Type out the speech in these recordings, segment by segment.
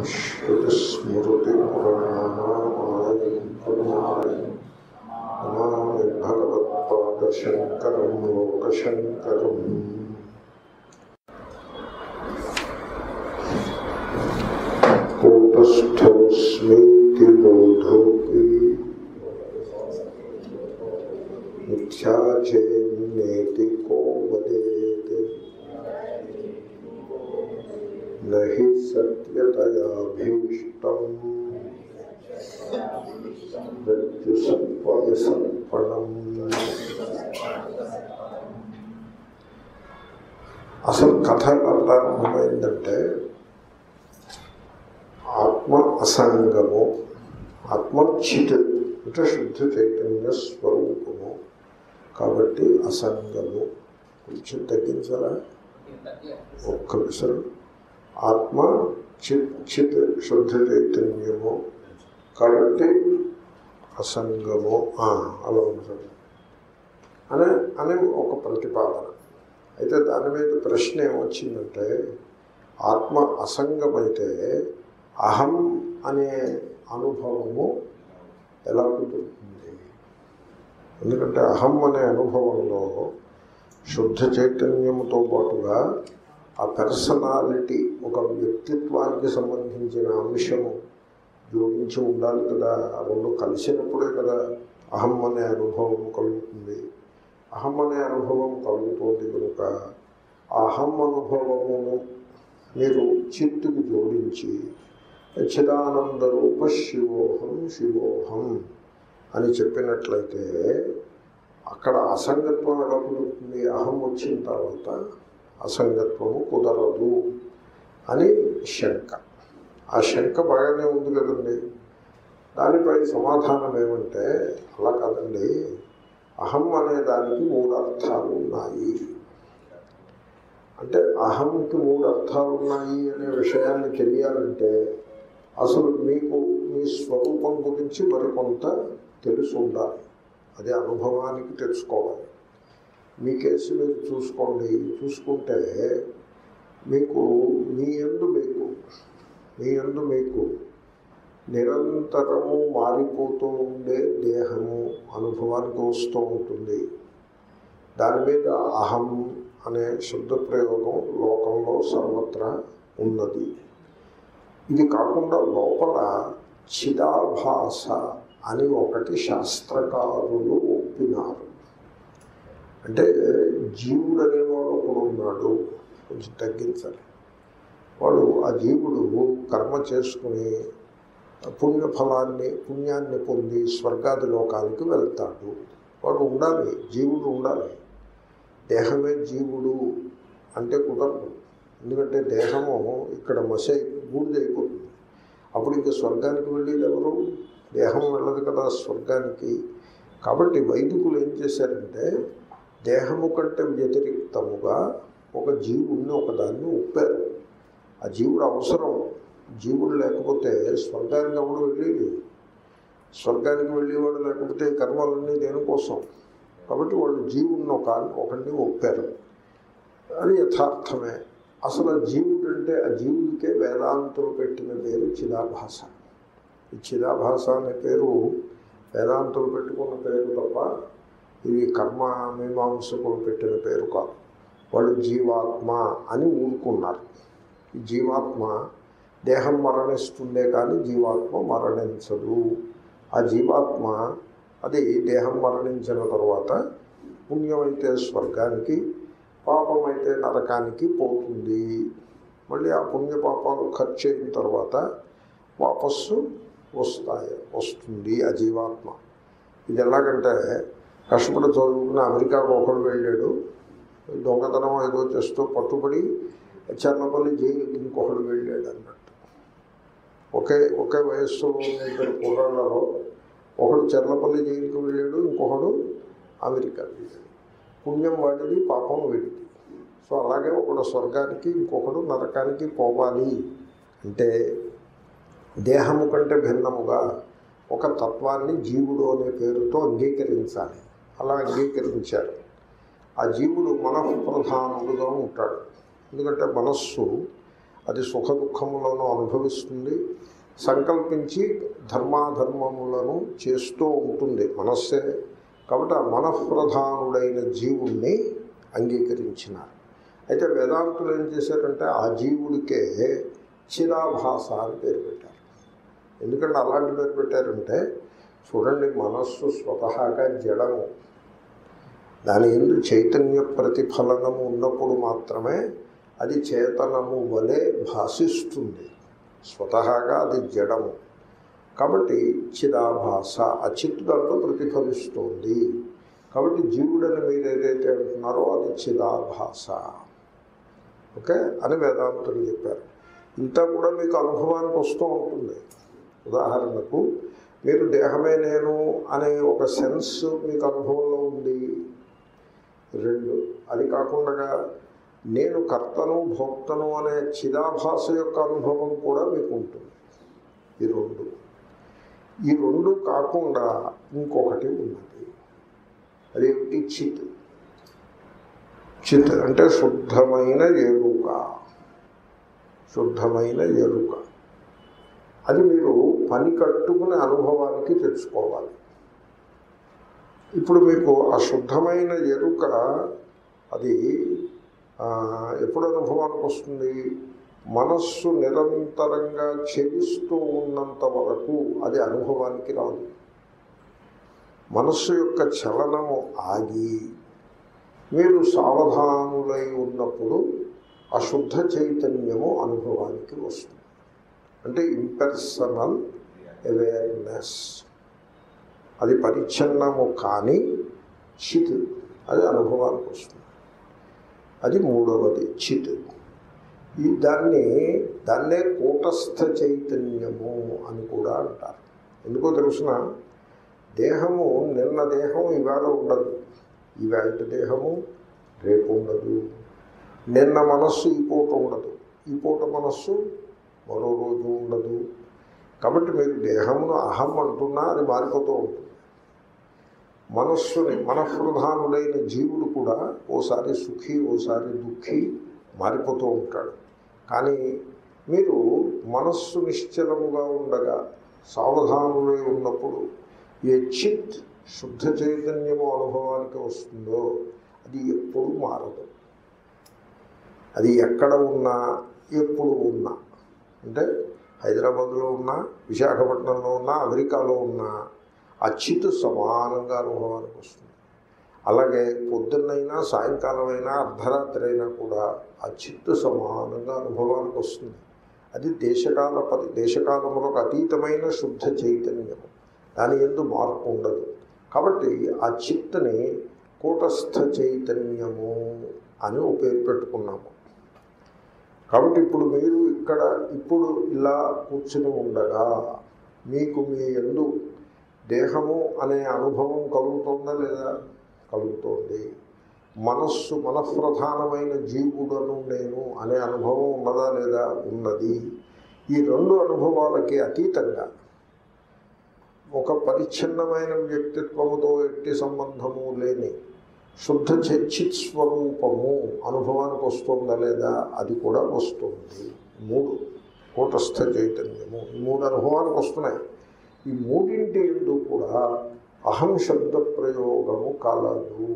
श्रुतिस्मृतिपुराणानामालयं करुणालयं नमामि भगवत्पादशङ्करं लोकशङ्करम् कूटस्थोऽस्मीति बोधोऽपि मिथ्याचेन्नेति को वदेत् न हि सत्यतयाभीष्टम् मृत्युसत्त्वविसर्पणम् అసలు కథ ఎలా ప్రారంభమైందంటే ఆత్మ అసంగము ఆత్మ చిత్ అంటే శుద్ధ చైతన్య స్వరూపము కాబట్టి అసంగము కొంచెం తగ్గించాలా ఒక్క విసరు ఆత్మ చిత్ చిత్ శుద్ధ చైతన్యము కాబట్టి అసంగము ఆ, అలా ఉంటుంది అనే అనే ఒక ప్రతిపాదన అయితే దాని మీద ప్రశ్న ఏమొచ్చిందంటే ఆత్మ అసంగమైతే అహం అనే అనుభవము ఎలా కుదురుతుంది ఎందుకంటే అహం అనే అనుభవంలో శుద్ధ చైతన్యముతో పాటుగా ఆ పర్సనాలిటీ ఒక వ్యక్తిత్వానికి సంబంధించిన అంశము జోడించి ఉండాలి కదా ఆ రెండు కలిసినప్పుడే కదా అహం అనే అనుభవం కలుగుతుంది అహం అనే అనుభవం కలుగుతోంది కనుక ఆ అహం అనుభవమును మీరు చిత్తుకు జోడించి చిదానంద రూప శివోహం శివోహం అని చెప్పినట్లయితే అక్కడ అసంగత్వం ఎలా కుదురుతుంది అహం వచ్చిన తర్వాత అసంగత్వము కుదరదు అని శంక ఆ శంక బాగానే ఉంది కదండి దానిపై సమాధానం ఏమంటే అలా కాదండి అహం అనే దానికి మూడు అర్థాలు ఉన్నాయి అంటే అహంకి మూడు అర్థాలు ఉన్నాయి అనే విషయాన్ని తెలియాలంటే అసలు మీకు మీ స్వరూపం గురించి మరికొంత తెలుసు ఉండాలి అదే అనుభవానికి తెలుసుకోవాలి మీ కేసు మీరు చూసుకోండి చూసుకుంటే మీకు మీ ఎందు మీకు మీ ఎందు మీకు నిరంతరము మారిపోతూ ఉండే దేహము అనుభవానికి వస్తూ ఉంటుంది దాని మీద అహం అనే శబ్ద ప్రయోగం లోకంలో సర్వత్రా ఉన్నది ఇది కాకుండా లోపల చిదాభాస అని ఒకటి శాస్త్రకారులు ఒప్పినారు అంటే జీవుడు అనేవాడు ఒకడు ఉన్నాడు కొంచెం తగ్గించాలి వాడు ఆ జీవుడు కర్మ చేసుకుని పుణ్యఫలాన్ని పుణ్యాన్ని పొంది స్వర్గాది లోకానికి వెళ్తాడు వాడు ఉండాలి జీవుడు ఉండాలి దేహమే జీవుడు అంటే కుదరదు ఎందుకంటే దేహము ఇక్కడ మసై బూడిదైపోతుంది అప్పుడు ఇంకా స్వర్గానికి వెళ్ళేది ఎవరు దేహం వెళ్ళదు కదా స్వర్గానికి కాబట్టి వైదికులు ఏం చేశారంటే దేహము కంటే వ్యతిరిక్తముగా ఒక జీవుడిని ఒకదాన్ని ఒప్పారు ఆ జీవుడు అవసరం జీవుడు లేకపోతే స్వర్గానికి ఎవడు వెళ్ళేది స్వర్గానికి వెళ్ళేవాడు లేకపోతే ఈ కర్మలన్నీ దేనికోసం కాబట్టి వాళ్ళు జీవుడిని ఒక ఒకరిని ఒప్పారు అది యథార్థమే అసలు ఆ జీవుడు అంటే ఆ జీవుడికే వేదాంతులు పెట్టిన పేరు చిదాభాష ఈ చిదాభాష అనే పేరు వేదాంతులు పెట్టుకున్న పేరు తప్ప ఇది కర్మ మీమాంసకులు పెట్టిన పేరు కాదు వాళ్ళు జీవాత్మ అని ఊరుకున్నారు ఈ జీవాత్మ దేహం మరణిస్తుందే కానీ జీవాత్మ మరణించదు ఆ జీవాత్మ అది దేహం మరణించిన తర్వాత పుణ్యమైతే స్వర్గానికి పాపమైతే నరకానికి పోతుంది మళ్ళీ ఆ పుణ్య పాపాలు ఖర్చు అయిన తర్వాత వాపస్సు వస్తాయి వస్తుంది ఆ జీవాత్మ ఇది ఎలాగంటే కష్టపడి చదువుకుని అమెరికాకు ఒకడు వెళ్ళాడు దొంగతనం ఏదో చేస్తూ పట్టుబడి చర్లపల్లి జైలుకి ఇంకొకడు వెళ్ళాడు అన్నట్టు ఒకే ఒకే వయస్సులో ఉన్న ఇద్దరు కుర్రాళ్ళలో ఒకడు చర్లపల్లి జైలుకి వెళ్ళాడు ఇంకొకడు అమెరికా వెళ్ళాడు పుణ్యం వాడిది పాపం వీడిది సో అలాగే ఒకడు స్వర్గానికి ఇంకొకడు నరకానికి పోవాలి అంటే దేహము కంటే భిన్నముగా ఒక తత్వాన్ని జీవుడు అనే పేరుతో అంగీకరించాలి అలా అంగీకరించారు ఆ జీవుడు మనఃప్రధానుడుగా ఉంటాడు ఎందుకంటే మనస్సు అది సుఖ దుఃఖములను అనుభవిస్తుంది సంకల్పించి ధర్మాధర్మములను చేస్తూ ఉంటుంది మనస్సే కాబట్టి ఆ మనఃప్రధానుడైన జీవుణ్ణి అంగీకరించినారు అయితే వేదాంతులు ఏం చేశారంటే ఆ జీవుడికే చిరాభాస అని పేరు పెట్టారు ఎందుకంటే అలాంటి పేరు పెట్టారంటే చూడండి మనస్సు స్వతహాగా జడము దాని ఎందు చైతన్య ప్రతిఫలనము ఉన్నప్పుడు మాత్రమే అది చేతనము వలె భాషిస్తుంది స్వతహాగా అది జడము కాబట్టి చిదాభాస ఆ చిత్తు దాంట్లో ప్రతిఫలిస్తోంది కాబట్టి జీవుడని మీరు ఏదైతే అంటున్నారో అది చిదాభాస ఓకే అని వేదాంతులు చెప్పారు ఇంత కూడా మీకు అనుభవానికి వస్తూ ఉంటుంది ఉదాహరణకు మీరు దేహమే నేను అనే ఒక సెన్స్ మీకు అనుభవంలో ఉంది రెండు అది కాకుండా నేను కర్తను భోక్తను అనే చిదాభాస యొక్క అనుభవం కూడా మీకు ఉంటుంది ఈ రెండు ఈ రెండు కాకుండా ఇంకొకటి ఉన్నది అదేమిటి చిత్ చిత్ అంటే శుద్ధమైన ఎరుక శుద్ధమైన ఎరుక అది మీరు పని కట్టుకునే అనుభవానికి తెచ్చుకోవాలి ఇప్పుడు మీకు ఆ శుద్ధమైన ఎరుక అది ఆ, ఎప్పుడు అనుభవానికి వస్తుంది మనస్సు నిరంతరంగా చెలిస్తూ ఉన్నంత వరకు అది అనుభవానికి రాదు మనస్సు యొక్క చలనము ఆగి మీరు సావధానులై ఉన్నప్పుడు అశుద్ధ చైతన్యము అనుభవానికి వస్తుంది అంటే ఇంపర్సనల్ అవేర్నెస్ అది పరిచ్ఛిన్నము కానీ చిత్ అది అనుభవానికి వస్తుంది అది మూడవది చిత్ ఈ దాన్ని దాన్నే కూటస్థ చైతన్యము అని కూడా అంటారు ఎందుకో తెలుసిన దేహము నిన్న దేహం ఇవాళ ఉండదు ఇవాళ దేహము రేపు ఉండదు నిన్న మనస్సు ఈ పూట ఉండదు ఈ పూట మనస్సు మరో రోజు ఉండదు కాబట్టి మీరు దేహమును అహం అంటున్నా అది మారిపోతూ ఉంటుంది మనస్సుని మనఃప్రధానుడైన జీవుడు కూడా ఓసారి సుఖి ఓసారి దుఃఖి మారిపోతూ ఉంటాడు కానీ మీరు మనస్సు నిశ్చలముగా ఉండగా సావధానులై ఉన్నప్పుడు ఏ చిత్ శుద్ధ చైతన్యము అనుభవానికి వస్తుందో అది ఎప్పుడు మారదు అది ఎక్కడ ఉన్నా ఎప్పుడు ఉన్నా అంటే హైదరాబాద్లో ఉన్నా విశాఖపట్నంలో ఉన్నా అమెరికాలో ఉన్నా ఆ చిత్తు సమానంగా అనుభవానికి వస్తుంది అలాగే పొద్దున్నైనా సాయంకాలం అయినా అర్ధరాత్రి అయినా కూడా ఆ చిత్తు సమానంగా అనుభవానికి వస్తుంది అది దేశకాల పరి దేశకాలములకు అతీతమైన శుద్ధ చైతన్యము దాని ఎందు మార్పు ఉండదు కాబట్టి ఆ చిత్తుని కూటస్థ చైతన్యము అని ఒక పేరు పెట్టుకున్నాము కాబట్టి ఇప్పుడు మీరు ఇక్కడ ఇప్పుడు ఇలా కూర్చుని ఉండగా మీకు మీ ఎందు దేహము అనే అనుభవం కలుగుతుందా లేదా కలుగుతోంది మనస్సు మనఃప్రధానమైన జీవుడను నేను అనే అనుభవం ఉన్నదా లేదా ఉన్నది ఈ రెండు అనుభవాలకి అతీతంగా ఒక పరిచ్ఛిన్నమైన వ్యక్తిత్వముతో ఎట్టి సంబంధము లేని శుద్ధ చర్చిత్ స్వరూపము అనుభవానికి వస్తుందా లేదా అది కూడా వస్తుంది మూడు కూటస్థ చైతన్యము ఈ మూడు అనుభవానికి వస్తున్నాయి ఈ మూడింటి ఎందు కూడా అహం శబ్ద ప్రయోగము కలదు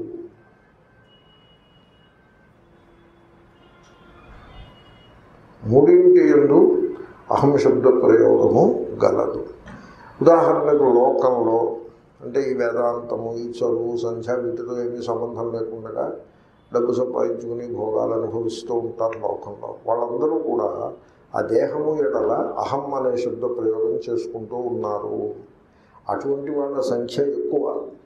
మూడింటి ఎందు అహం శబ్ద ప్రయోగము గలదు ఉదాహరణకు లోకంలో అంటే ఈ వేదాంతము ఈ చదువు సంధ్య వీటితో ఏమీ సంబంధం లేకుండా డబ్బు సంపాదించుకుని భోగాలు అనుభవిస్తూ ఉంటారు లోకంలో వాళ్ళందరూ కూడా ఆ దేహము ఎడల అహం అనే శబ్ద ప్రయోగం చేసుకుంటూ ఉన్నారు అటువంటి వాళ్ళ సంఖ్య ఎక్కువ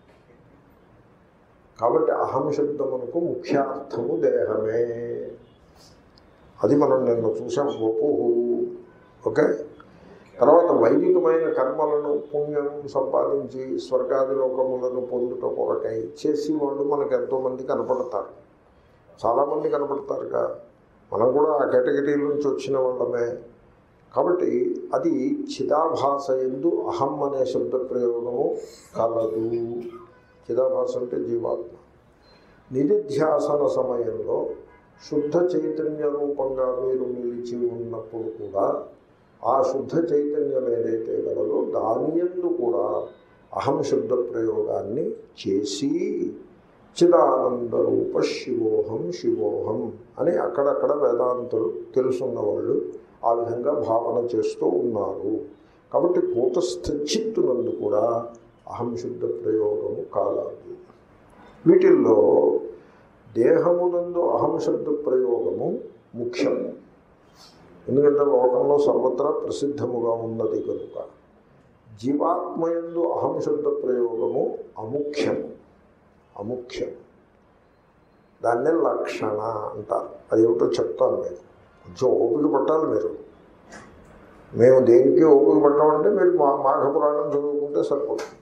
కాబట్టి అహం శబ్దమునకు ముఖ్యార్థము దేహమే అది మనం నిన్న చూసాం గోపు ఓకే తర్వాత వైదికమైన కర్మలను పుణ్యం సంపాదించి స్వర్గాది లోకములను పొందుట కొరకై చేసి వాళ్ళు మనకు ఎంతోమంది కనపడతారు చాలామంది కనపడతారుగా మనం కూడా ఆ కేటగిరీ నుంచి వచ్చిన వాళ్ళమే కాబట్టి అది చిదాభాస ఎందు అహం అనే శబ్ద ప్రయోగము కలదు చిదాభాస అంటే జీవాత్మ నిధిధ్యాసన సమయంలో శుద్ధ చైతన్య రూపంగా మీరు నిలిచి ఉన్నప్పుడు కూడా ఆ శుద్ధ చైతన్యం ఏదైతే గలదో దాని ఎందు కూడా అహం శుద్ధ ప్రయోగాన్ని చేసి చిదానంద రూప శివోహం శివోహం అని అక్కడక్కడ వేదాంతులు తెలుసున్న వాళ్ళు ఆ విధంగా భావన చేస్తూ ఉన్నారు కాబట్టి కూటస్థ చిత్తునందు కూడా అహం శుద్ధ ప్రయోగము కాలాదు వీటిల్లో దేహమునందు అహం శబ్ద ప్రయోగము ముఖ్యము ఎందుకంటే లోకంలో సర్వత్రా ప్రసిద్ధముగా ఉన్నది కనుక జీవాత్మయందు అహం శబ్ద ప్రయోగము అముఖ్యము అముఖ్యం దాన్నే లక్షణ అంటారు అది ఏమిటో చెప్తాను మీరు కొంచెం ఓపిక పట్టాలి మీరు మేము దేనికి ఓపిక పట్టామంటే మీరు మా మాఘ పురాణం చదువుకుంటే సరిపోతుంది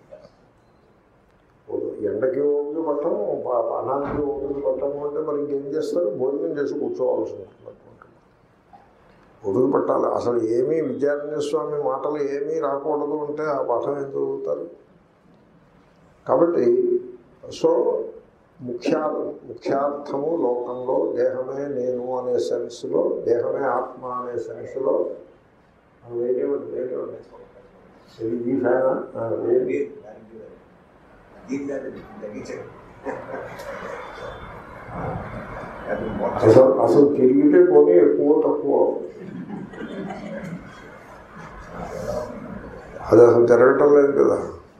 ఎండకి ఓపిక పట్టము అన్నానికి ఓపిక పట్టము అంటే మరి ఇంకేం చేస్తారు భోజనం చేసి కూర్చోవాల్సి ఉంటుంది ఓపిక పట్టాలి అసలు ఏమీ విద్యారణ్య స్వామి మాటలు ఏమీ రాకూడదు అంటే ఆ పాఠం ఏం చదువుతారు కాబట్టి సో ముఖ్యా ముఖ్యార్థము లోకంలో దేహమే నేను అనే సెన్స్లో దేహమే ఆత్మ అనే సెన్స్లో వేరే వేరే ఈ ఫ్యానా వేరే అసలు అసలు తిరిగితే పోనీ ఎక్కువ తక్కువ అది అసలు తిరగటం లేదు కదా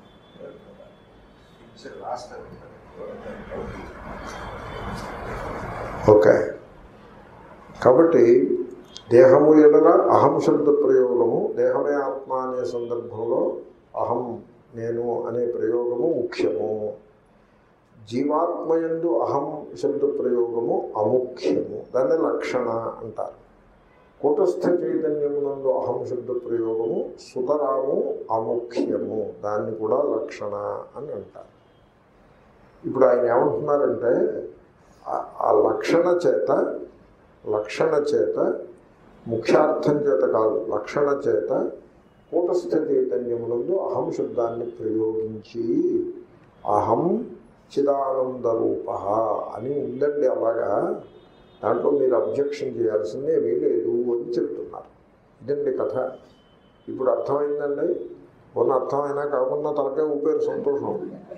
ఓకే కాబట్టి దేహము ఎడల అహం శబ్ద ప్రయోగము దేహమే ఆత్మ అనే సందర్భంలో అహం నేను అనే ప్రయోగము ముఖ్యము జీవాత్మయందు అహం శబ్ద ప్రయోగము అముఖ్యము దాన్ని లక్షణ అంటారు కూటస్థ చైతన్యమునందు అహం శబ్ద ప్రయోగము సుతరాము అముఖ్యము దాన్ని కూడా లక్షణ అని అంటారు ఇప్పుడు ఆయన ఏమంటున్నారంటే ఆ లక్షణ చేత లక్షణ చేత ముఖ్యార్థం చేత కాదు లక్షణ చేత కూటస్థ చైతన్యమునందు అహం శబ్దాన్ని ప్రయోగించి అహం చిదానంద రూప అని ఉందండి అలాగా దాంట్లో మీరు అబ్జెక్షన్ చేయాల్సిందే లేదు అని చెప్తున్నారు ఇదండి కథ ఇప్పుడు అర్థమైందండి మొన్న అర్థమైనా కాకుండా తలకే ఊపేరు సంతోషం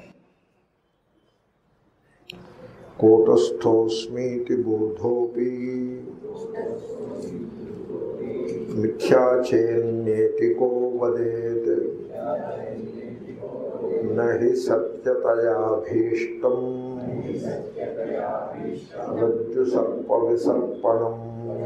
కూటస్థోస్మీతి బోధోపి మిథ్యాచేన్యేతికో వదేత్ నహి సత్యతయాభీష్టం రజ్జు సర్ప విసర్పణం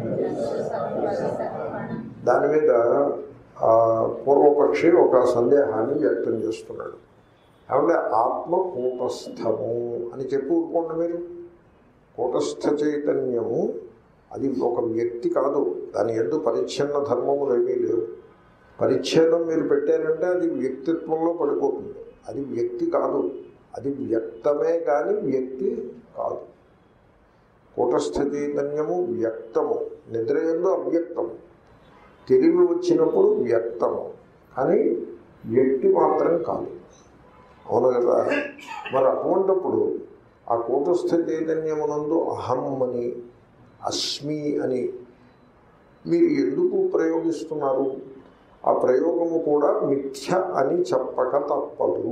దాని మీద ఆ పూర్వపక్షి ఒక సందేహాన్ని వ్యక్తం చేస్తున్నాడు ఏమంటే ఆత్మ కూటస్థము అని చెప్పి ఊరుకోండి మీరు కూటస్థ చైతన్యము అది ఒక వ్యక్తి కాదు దాని ఎందు పరిచ్ఛిన్న ధర్మములు ఏమీ లేవు పరిచ్ఛేదం మీరు పెట్టారంటే అది వ్యక్తిత్వంలో పడిపోతుంది అది వ్యక్తి కాదు అది వ్యక్తమే కానీ వ్యక్తి కాదు కూటస్థ చైతన్యము వ్యక్తము నిద్ర ఎందు అవ్యక్తము తెలివి వచ్చినప్పుడు వ్యక్తము కానీ వ్యక్తి మాత్రం కాదు అవును కదా మరి అటువంటిప్పుడు ఆ కూటస్థ చైతన్యమునందు అహం అని అస్మి అని మీరు ఎందుకు ప్రయోగిస్తున్నారు ఆ ప్రయోగము కూడా మిథ్య అని చెప్పక తప్పదు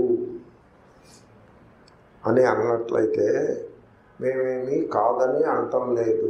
అని అన్నట్లయితే మేమేమీ కాదని అంటం లేదు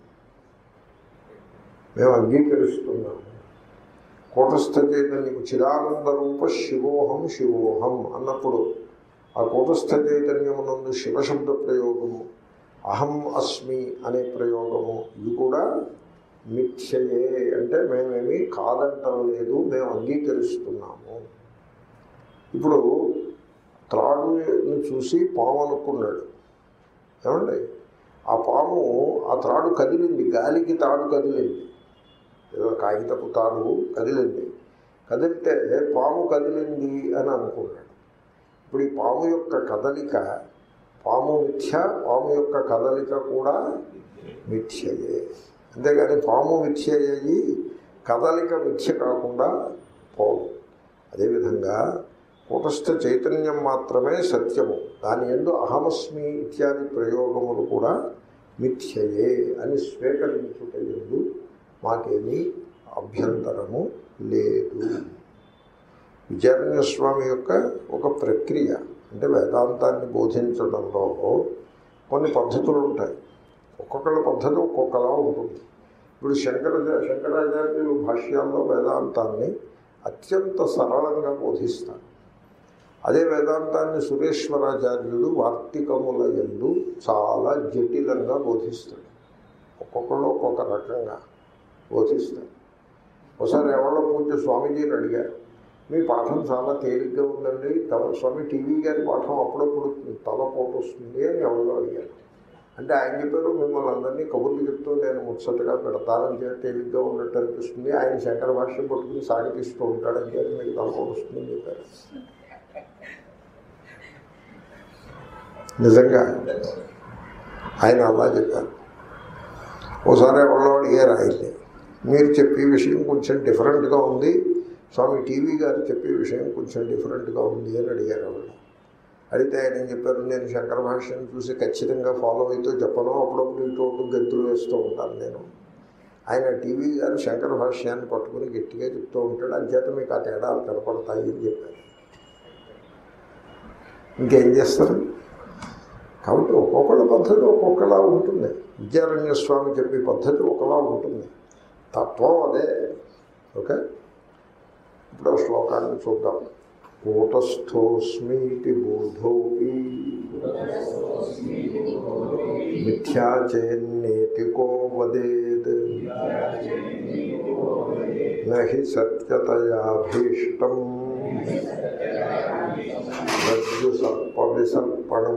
మేము అంగీకరిస్తున్నాము కూటస్థ చైతన్యం చిదానంద రూప శివోహం శివోహం అన్నప్పుడు ఆ కూటస్థ చైతన్యమునందు శివశబ్ద ప్రయోగము అహం అస్మి అనే ప్రయోగము ఇది కూడా మిథ్యయే అంటే మేమేమీ కాదంటం లేదు మేము అంగీకరిస్తున్నాము ఇప్పుడు త్రాడుని చూసి పాము అనుకున్నాడు ఏమండి ఆ పాము ఆ త్రాడు కదిలింది గాలికి తాడు కదిలింది ఏదో కాగితపు తాడు కదిలింది కదిలితే పాము కదిలింది అని అనుకున్నాడు ఇప్పుడు ఈ పాము యొక్క కదలిక పాము మిథ్య పాము యొక్క కదలిక కూడా మిథ్యయే అంతేగాని పాము మిథ్య అయ్యి కదలిక మిథ్య కాకుండా పోదు అదేవిధంగా కూటస్థ చైతన్యం మాత్రమే సత్యము దాని ఎందు అహమస్మి ఇత్యాది ప్రయోగములు కూడా మిథ్యయే అని స్వీకరించుట ఎందు మాకేమీ అభ్యంతరము లేదు విచారణ్య స్వామి యొక్క ఒక ప్రక్రియ అంటే వేదాంతాన్ని బోధించడంలో కొన్ని పద్ధతులు ఉంటాయి ఒక్కొక్కళ్ళ పద్ధతి ఒక్కొక్కలా ఉంటుంది ఇప్పుడు శంకర శంకరాచార్యులు భాష్యాల్లో వేదాంతాన్ని అత్యంత సరళంగా బోధిస్తారు అదే వేదాంతాన్ని సురేశ్వరాచార్యుడు వార్తికముల ఎందు చాలా జటిలంగా బోధిస్తాడు ఒక్కొక్కళ్ళు ఒక్కొక్క రకంగా బోధిస్తాడు ఒకసారి ఎవరో పూజ స్వామీజీని అడిగారు మీ పాఠం చాలా తేలిగ్గా ఉందండి తమ స్వామి టీవీ గారి పాఠం అప్పుడప్పుడు తలపోటు వస్తుంది అని ఎవరో అడిగారు అంటే ఆయన చెప్పారు మిమ్మల్ని అందరినీ కబుర్లు చెప్తూ నేను ముచ్చటగా పెడతానని చెప్పి తేలిగ్గా ఉన్నట్టు అనిపిస్తుంది ఆయన శంకర భాష్యం పట్టుకుని సాగిపిస్తూ ఉంటాడని చెప్పి మీకు తలపోటు వస్తుందని చెప్పారు నిజంగా ఆయన అలా చెప్పారు ఓసారి ఎవరో అడిగారు ఆయన్ని మీరు చెప్పే విషయం కొంచెం డిఫరెంట్గా ఉంది స్వామి టీవీ గారు చెప్పే విషయం కొంచెం డిఫరెంట్గా ఉంది అని అడిగారు వాళ్ళు అడిగితే ఆయన ఏం చెప్పారు నేను శంకర భాష్యం చూసి ఖచ్చితంగా ఫాలో అవుతూ చెప్పను అప్పుడప్పుడు ఇటు అటు గంతులు వేస్తూ ఉంటాను నేను ఆయన టీవీ గారు శంకర భాష్యాన్ని పట్టుకుని గట్టిగా చెప్తూ ఉంటాడు అంచేత మీకు ఆ తేడాలు కనపడతాయి అని చెప్పారు ఇంకేం చేస్తారు కాబట్టి ఒక్కొక్కళ్ళ పద్ధతి ఒక్కొక్కలా ఉంటుంది విద్యారణ్య స్వామి చెప్పే పద్ధతి ఒకలా ఉంటుంది తత్వం అదే ఓకే ఇప్పుడు ఆ శ్లోకాన్ని చూద్దాం కూటస్థోస్మీతి బోధోపి మిథ్యాచేన్నేతికో వదేద్ నహి సత్యతయాభీష్టం రజ్జు సర్ప విసర్పణం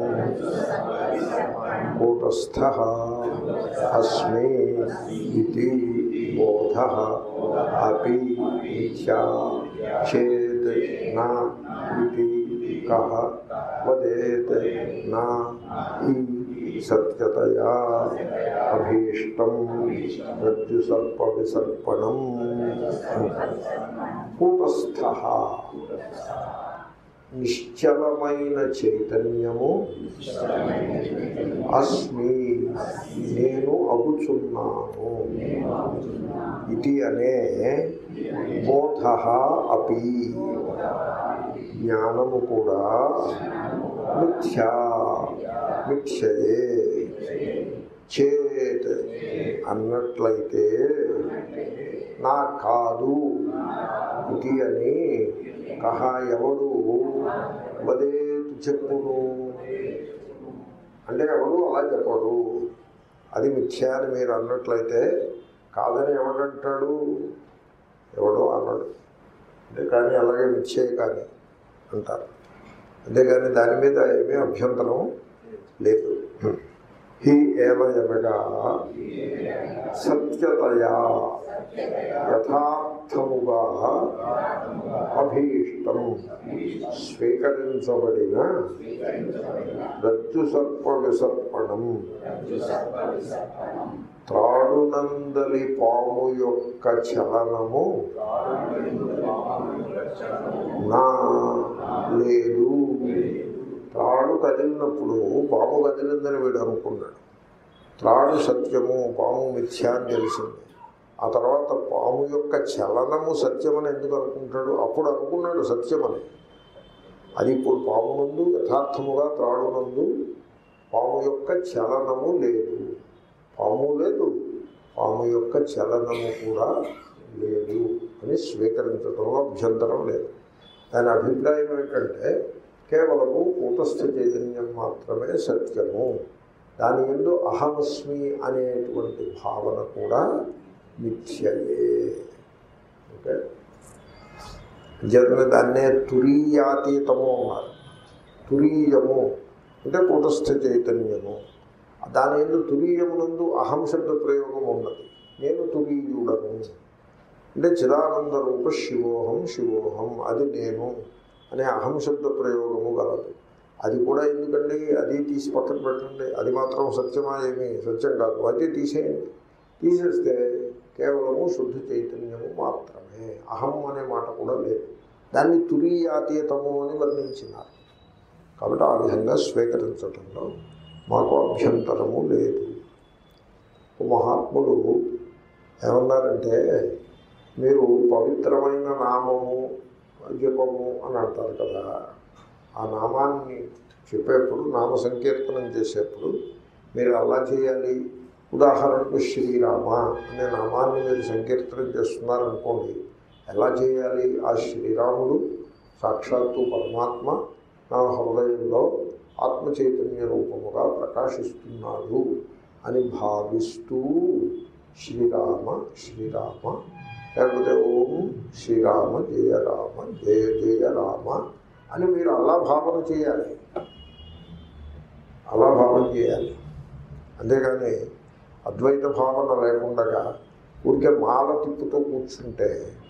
కూటస్థ అస్మి ఇది బోధ అపి మిథ్యా చేత్ నా ఇది కహ వదేత్ నా ఈ సత్యతయా అభీష్టం రజ్జు సర్ప విసర్పణం కూటస్థ నిశ్చలమైన చైతన్యము అస్మి నేను అగుచున్నాను ఇది అనే బోధ అపి జ్ఞానము కూడా మిథ్యా మిథ్యయే చేత్ అన్నట్లయితే నా కాదు ఇది అని కహ ఎవడు వదేతు చెప్పును అంటే ఎవడు అలా చెప్పడు అది మిథ్య అని మీరు అన్నట్లయితే కాదని ఎవడంటాడు ఎవడో అన్నాడు అంటే కానీ అలాగే మిథ్యే కానీ అంటారు అంతేగాని దాని మీద ఏమీ అభ్యంతరం లేదు హి ఏలయనగా సత్యతయా యథార్థముగా అభీష్టం స్వీకరించబడిన రజ్జు సర్ప విసర్పణం త్రాడునందలి పాము యొక్క చలనము నా లేదు త్రాడు కదిలినప్పుడు పాము కదిలిందని వీడు అనుకున్నాడు త్రాడు సత్యము పాము మిథ్య అని తెలిసింది ఆ తర్వాత పాము యొక్క చలనము సత్యమని ఎందుకు అనుకుంటాడు అప్పుడు అనుకున్నాడు సత్యమని అది ఇప్పుడు పాము నందు యథార్థముగా త్రాడునందు పాము యొక్క చలనము లేదు పాము లేదు పాము యొక్క చలనము కూడా లేదు అని స్వీకరించడంలో అభ్యంతరం లేదు దాని అభిప్రాయం ఏంటంటే కేవలము కూటస్థ చైతన్యం మాత్రమే సత్యము దాని ఎందు అహమస్మి అనేటువంటి భావన కూడా మిథ్యయే ఓకే జగన్ దాన్నే తురీయాతీతము అన్నారు తురీయము అంటే కూటస్థ చైతన్యము దాని ఎందు తురీయమునందు అహం శబ్ద ప్రయోగం ఉన్నది నేను తురీయుడను అంటే చిదానంద రూప శివోహం శివోహం అది నేను అనే అహం శబ్ద ప్రయోగము గలదు అది కూడా ఎందుకండి అది తీసి పక్కన పెట్టండి అది మాత్రం సత్యమా ఏమి సత్యం కాదు అది తీసేయండి తీసేస్తే కేవలము శుద్ధ చైతన్యము మాత్రమే అహం అనే మాట కూడా లేదు దాన్ని తురీయాతీతము అని వర్ణించినారు కాబట్టి ఆ విధంగా స్వీకరించడంలో మాకు అభ్యంతరము లేదు ఓ మహాత్ములు ఏమన్నారంటే మీరు పవిత్రమైన నామము జపము అని అంటారు కదా ఆ నామాన్ని చెప్పేప్పుడు నామ సంకీర్తనం చేసేప్పుడు మీరు అలా చేయాలి ఉదాహరణకు శ్రీరామ అనే నామాన్ని మీరు సంకీర్తనం చేస్తున్నారనుకోండి ఎలా చేయాలి ఆ శ్రీరాముడు సాక్షాత్తు పరమాత్మ నా హృదయంలో ఆత్మ చైతన్య రూపముగా ప్రకాశిస్తున్నాడు అని భావిస్తూ శ్రీరామ శ్రీరామ లేకపోతే ఓం శ్రీరామ జయ రామ జయ జయ రామ అని మీరు అలా భావన చేయాలి అలా భావన చేయాలి అంతేగాని అద్వైత భావన లేకుండా ఊరికే మాల తిప్పుతూ కూర్చుంటే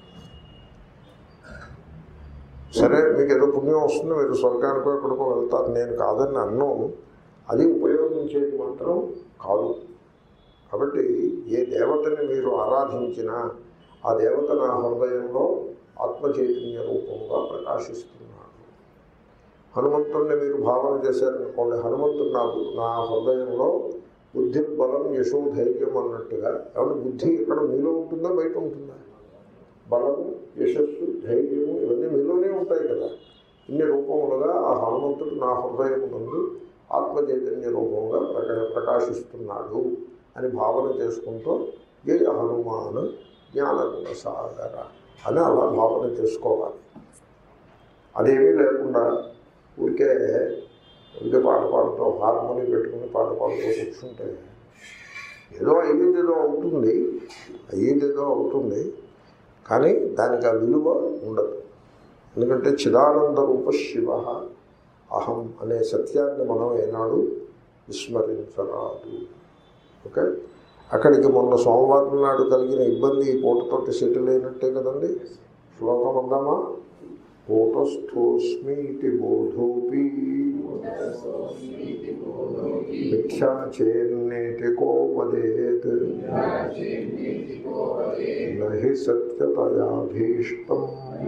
సరే మీకు ఏదో పుణ్యం వస్తుంది మీరు స్వర్గానికో ఎక్కడికో వెళ్తారు నేను కాదని అన్ను అది ఉపయోగించేది మాత్రం కాదు కాబట్టి ఏ దేవతని మీరు ఆరాధించినా ఆ దేవత నా హృదయంలో ఆత్మ చైతన్య రూపంగా ప్రకాశిస్తున్నాడు హనుమంతుడిని మీరు భావన చేశారనుకోండి హనుమంతుడు నాకు నా హృదయంలో బుద్ధి బలం యశో ధైర్యం అన్నట్టుగా కాబట్టి బుద్ధి ఇక్కడ మీలో ఉంటుందా బయట ఉంటుందా బలము యశస్సు ధైర్యము ఇవన్నీ మీలోనే ఉంటాయి కదా ఇన్ని రూపములుగా ఆ హనుమంతుడు నా హృదయం నుండి ఆత్మ చైతన్య రూపంగా ప్రకా ప్రకాశిస్తున్నాడు అని భావన చేసుకుంటూ జయ హనుమాన్ జ్ఞానగుణ సాగర అని అలా భావన చేసుకోవాలి అదేమీ లేకుండా ఊరికే ఊరికే పాట పాడుతూ హార్మోని పెట్టుకుని పాట పాడుతూ కూర్చుంటే ఏదో అయ్యేదేదో అవుతుంది అయ్యేదేదో అవుతుంది కానీ దానికి ఆ విలువ ఉండదు ఎందుకంటే చిదానంద రూప శివ అహం అనే సత్యాన్ని మనం ఏనాడు విస్మరించరాదు ఓకే అక్కడికి మొన్న సోమవారం నాడు కలిగిన ఇబ్బంది ఈ పూటతోటి సెటిల్ అయినట్టే కదండి శ్లోకం అందామా కూటస్థోస్మీతి బోధోపి మిథ్యా చేన్నేటికో వదేత్ నహి సత్యతయాభీష్టం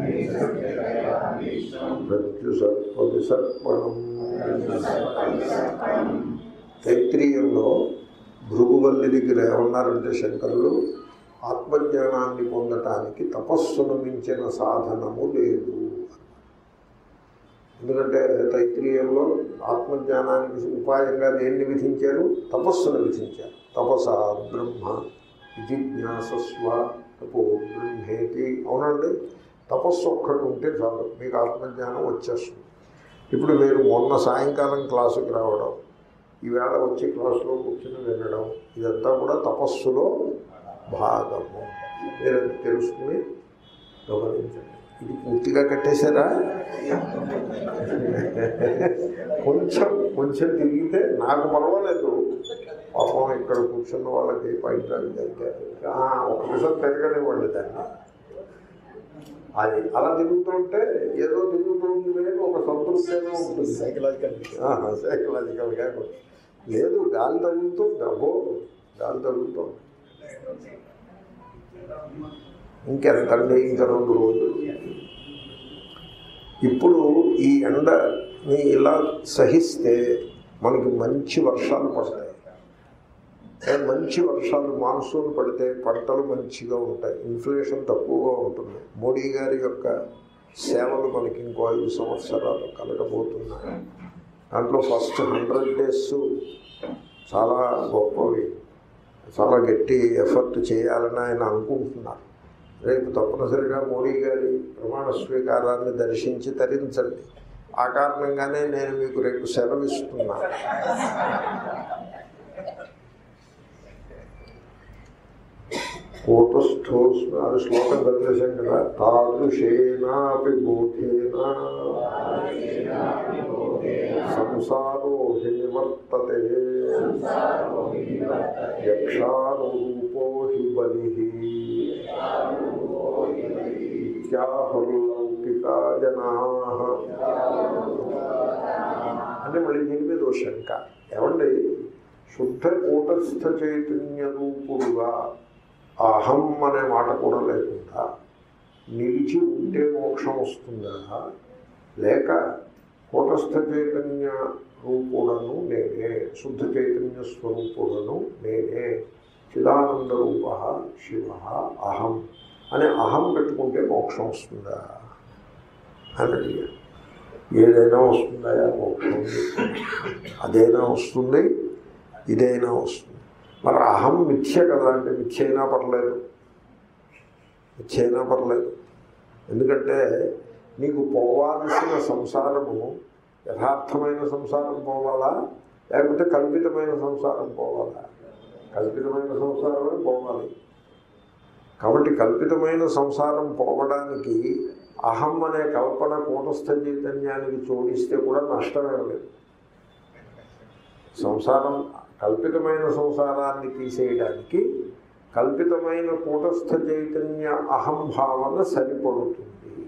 ప్రత్యు సత్వవిసర్పణం తైత్రీయంలో భృగువల్లి దగ్గర ఏమన్నారంటే శంకరులు ఆత్మజ్ఞానాన్ని పొందటానికి తపస్సును మించిన సాధనము లేదు ఎందుకంటే తైత్రీయంలో ఆత్మజ్ఞానానికి ఉపాయంగా దేన్ని విధించారు తపస్సును విధించారు తపస బ్రహ్మ జిజ్ఞాసస్వ తపో బ్రహ్మేతి అవునండి తపస్సు ఒక్కటి ఉంటే చాలు మీకు ఆత్మజ్ఞానం వచ్చేస్తుంది ఇప్పుడు మీరు మొన్న సాయంకాలం క్లాసుకి రావడం ఈవేళ వచ్చి క్లాసులో కూర్చుని వినడం ఇదంతా కూడా తపస్సులో భాగము మీరు అది తెలుసుకుని గమనించండి ఇది పూర్తిగా కట్టేశారా కొంచెం కొంచెం తిరిగితే నాకు పర్వాలేదు పాపం ఇక్కడ కూర్చున్న వాళ్ళకి పైకి జరిగారు ఒక నిమిషం తిరగనివ్వండి దాన్ని అది అలా తిరుగుతుంటే ఏదో తిరుగుతుంది లేదు ఒక సంతృప్తిగా ఉంటుంది సైకలాజికల్ సైకలాజికల్గా లేదు గాలి తగులుతుంది అబ్బో గాలి తగులుతుంది ఇంకెంతండి ఇంకా రెండు రోజులు ఇప్పుడు ఈ ఎండని ఇలా సహిస్తే మనకి మంచి వర్షాలు పడతాయి ఏ మంచి వర్షాలు మాన్సూన్ పడితే పంటలు మంచిగా ఉంటాయి ఇన్ఫ్లేషన్ తక్కువగా ఉంటుంది మోడీ గారి యొక్క సేవలు మనకి ఇంకో ఐదు సంవత్సరాలు కలగబోతున్నాయి దాంట్లో ఫస్ట్ హండ్రెడ్ డేస్ చాలా గొప్పవి చాలా గట్టి ఎఫర్ట్ చేయాలని ఆయన అనుకుంటున్నారు రేపు తప్పనిసరిగా మోడీ గారి ప్రమాణ స్వీకారాన్ని దర్శించి తరించండి ఆ కారణంగానే నేను మీకు రేపు సెలవిస్తున్నాను కూటస్థోస్మి అది శ్లోకం చదివేశాం కదా తాదృశేనాపి బోధేనా సంసారో హి నివర్తతే యక్షానురూపో హి బలి ఇత్యాహుర్లౌకికా జనా అంటే మళ్ళీ దీని మీద ఓ శంక ఏమండి శుద్ధ కూటస్థ చైతన్య రూపుడుగా అహం అనే మాట కూడా లేకుండా నిలిచి ఉంటే మోక్షం వస్తుందా లేక కూటస్థ చైతన్య రూపుడను నేనే శుద్ధ చైతన్య స్వరూపుడను నేనే చిదానంద రూప శివ అహం అనే అహం పెట్టుకుంటే మోక్షం వస్తుందా అని అడిగాడు ఏదైనా వస్తుందా మోక్షం అదైనా వస్తుంది ఇదైనా వస్తుంది మరి అహం మిథ్య కదా అంటే మిథ్య అయినా పర్లేదు మిథ్య అయినా పర్లేదు ఎందుకంటే నీకు పోవాల్సిన సంసారము యథార్థమైన సంసారం పోవాలా లేకపోతే కల్పితమైన సంసారం పోవాలా కల్పితమైన సంసారమే పోవాలి కాబట్టి కల్పితమైన సంసారం పోవడానికి అహం అనే కల్పన కూటస్థ చైతన్యానికి జోడిస్తే కూడా నష్టమేం లేదు సంసారం కల్పితమైన సంసారాన్ని తీసేయడానికి కల్పితమైన కూటస్థ చైతన్య అహం భావన సరిపడుతుంది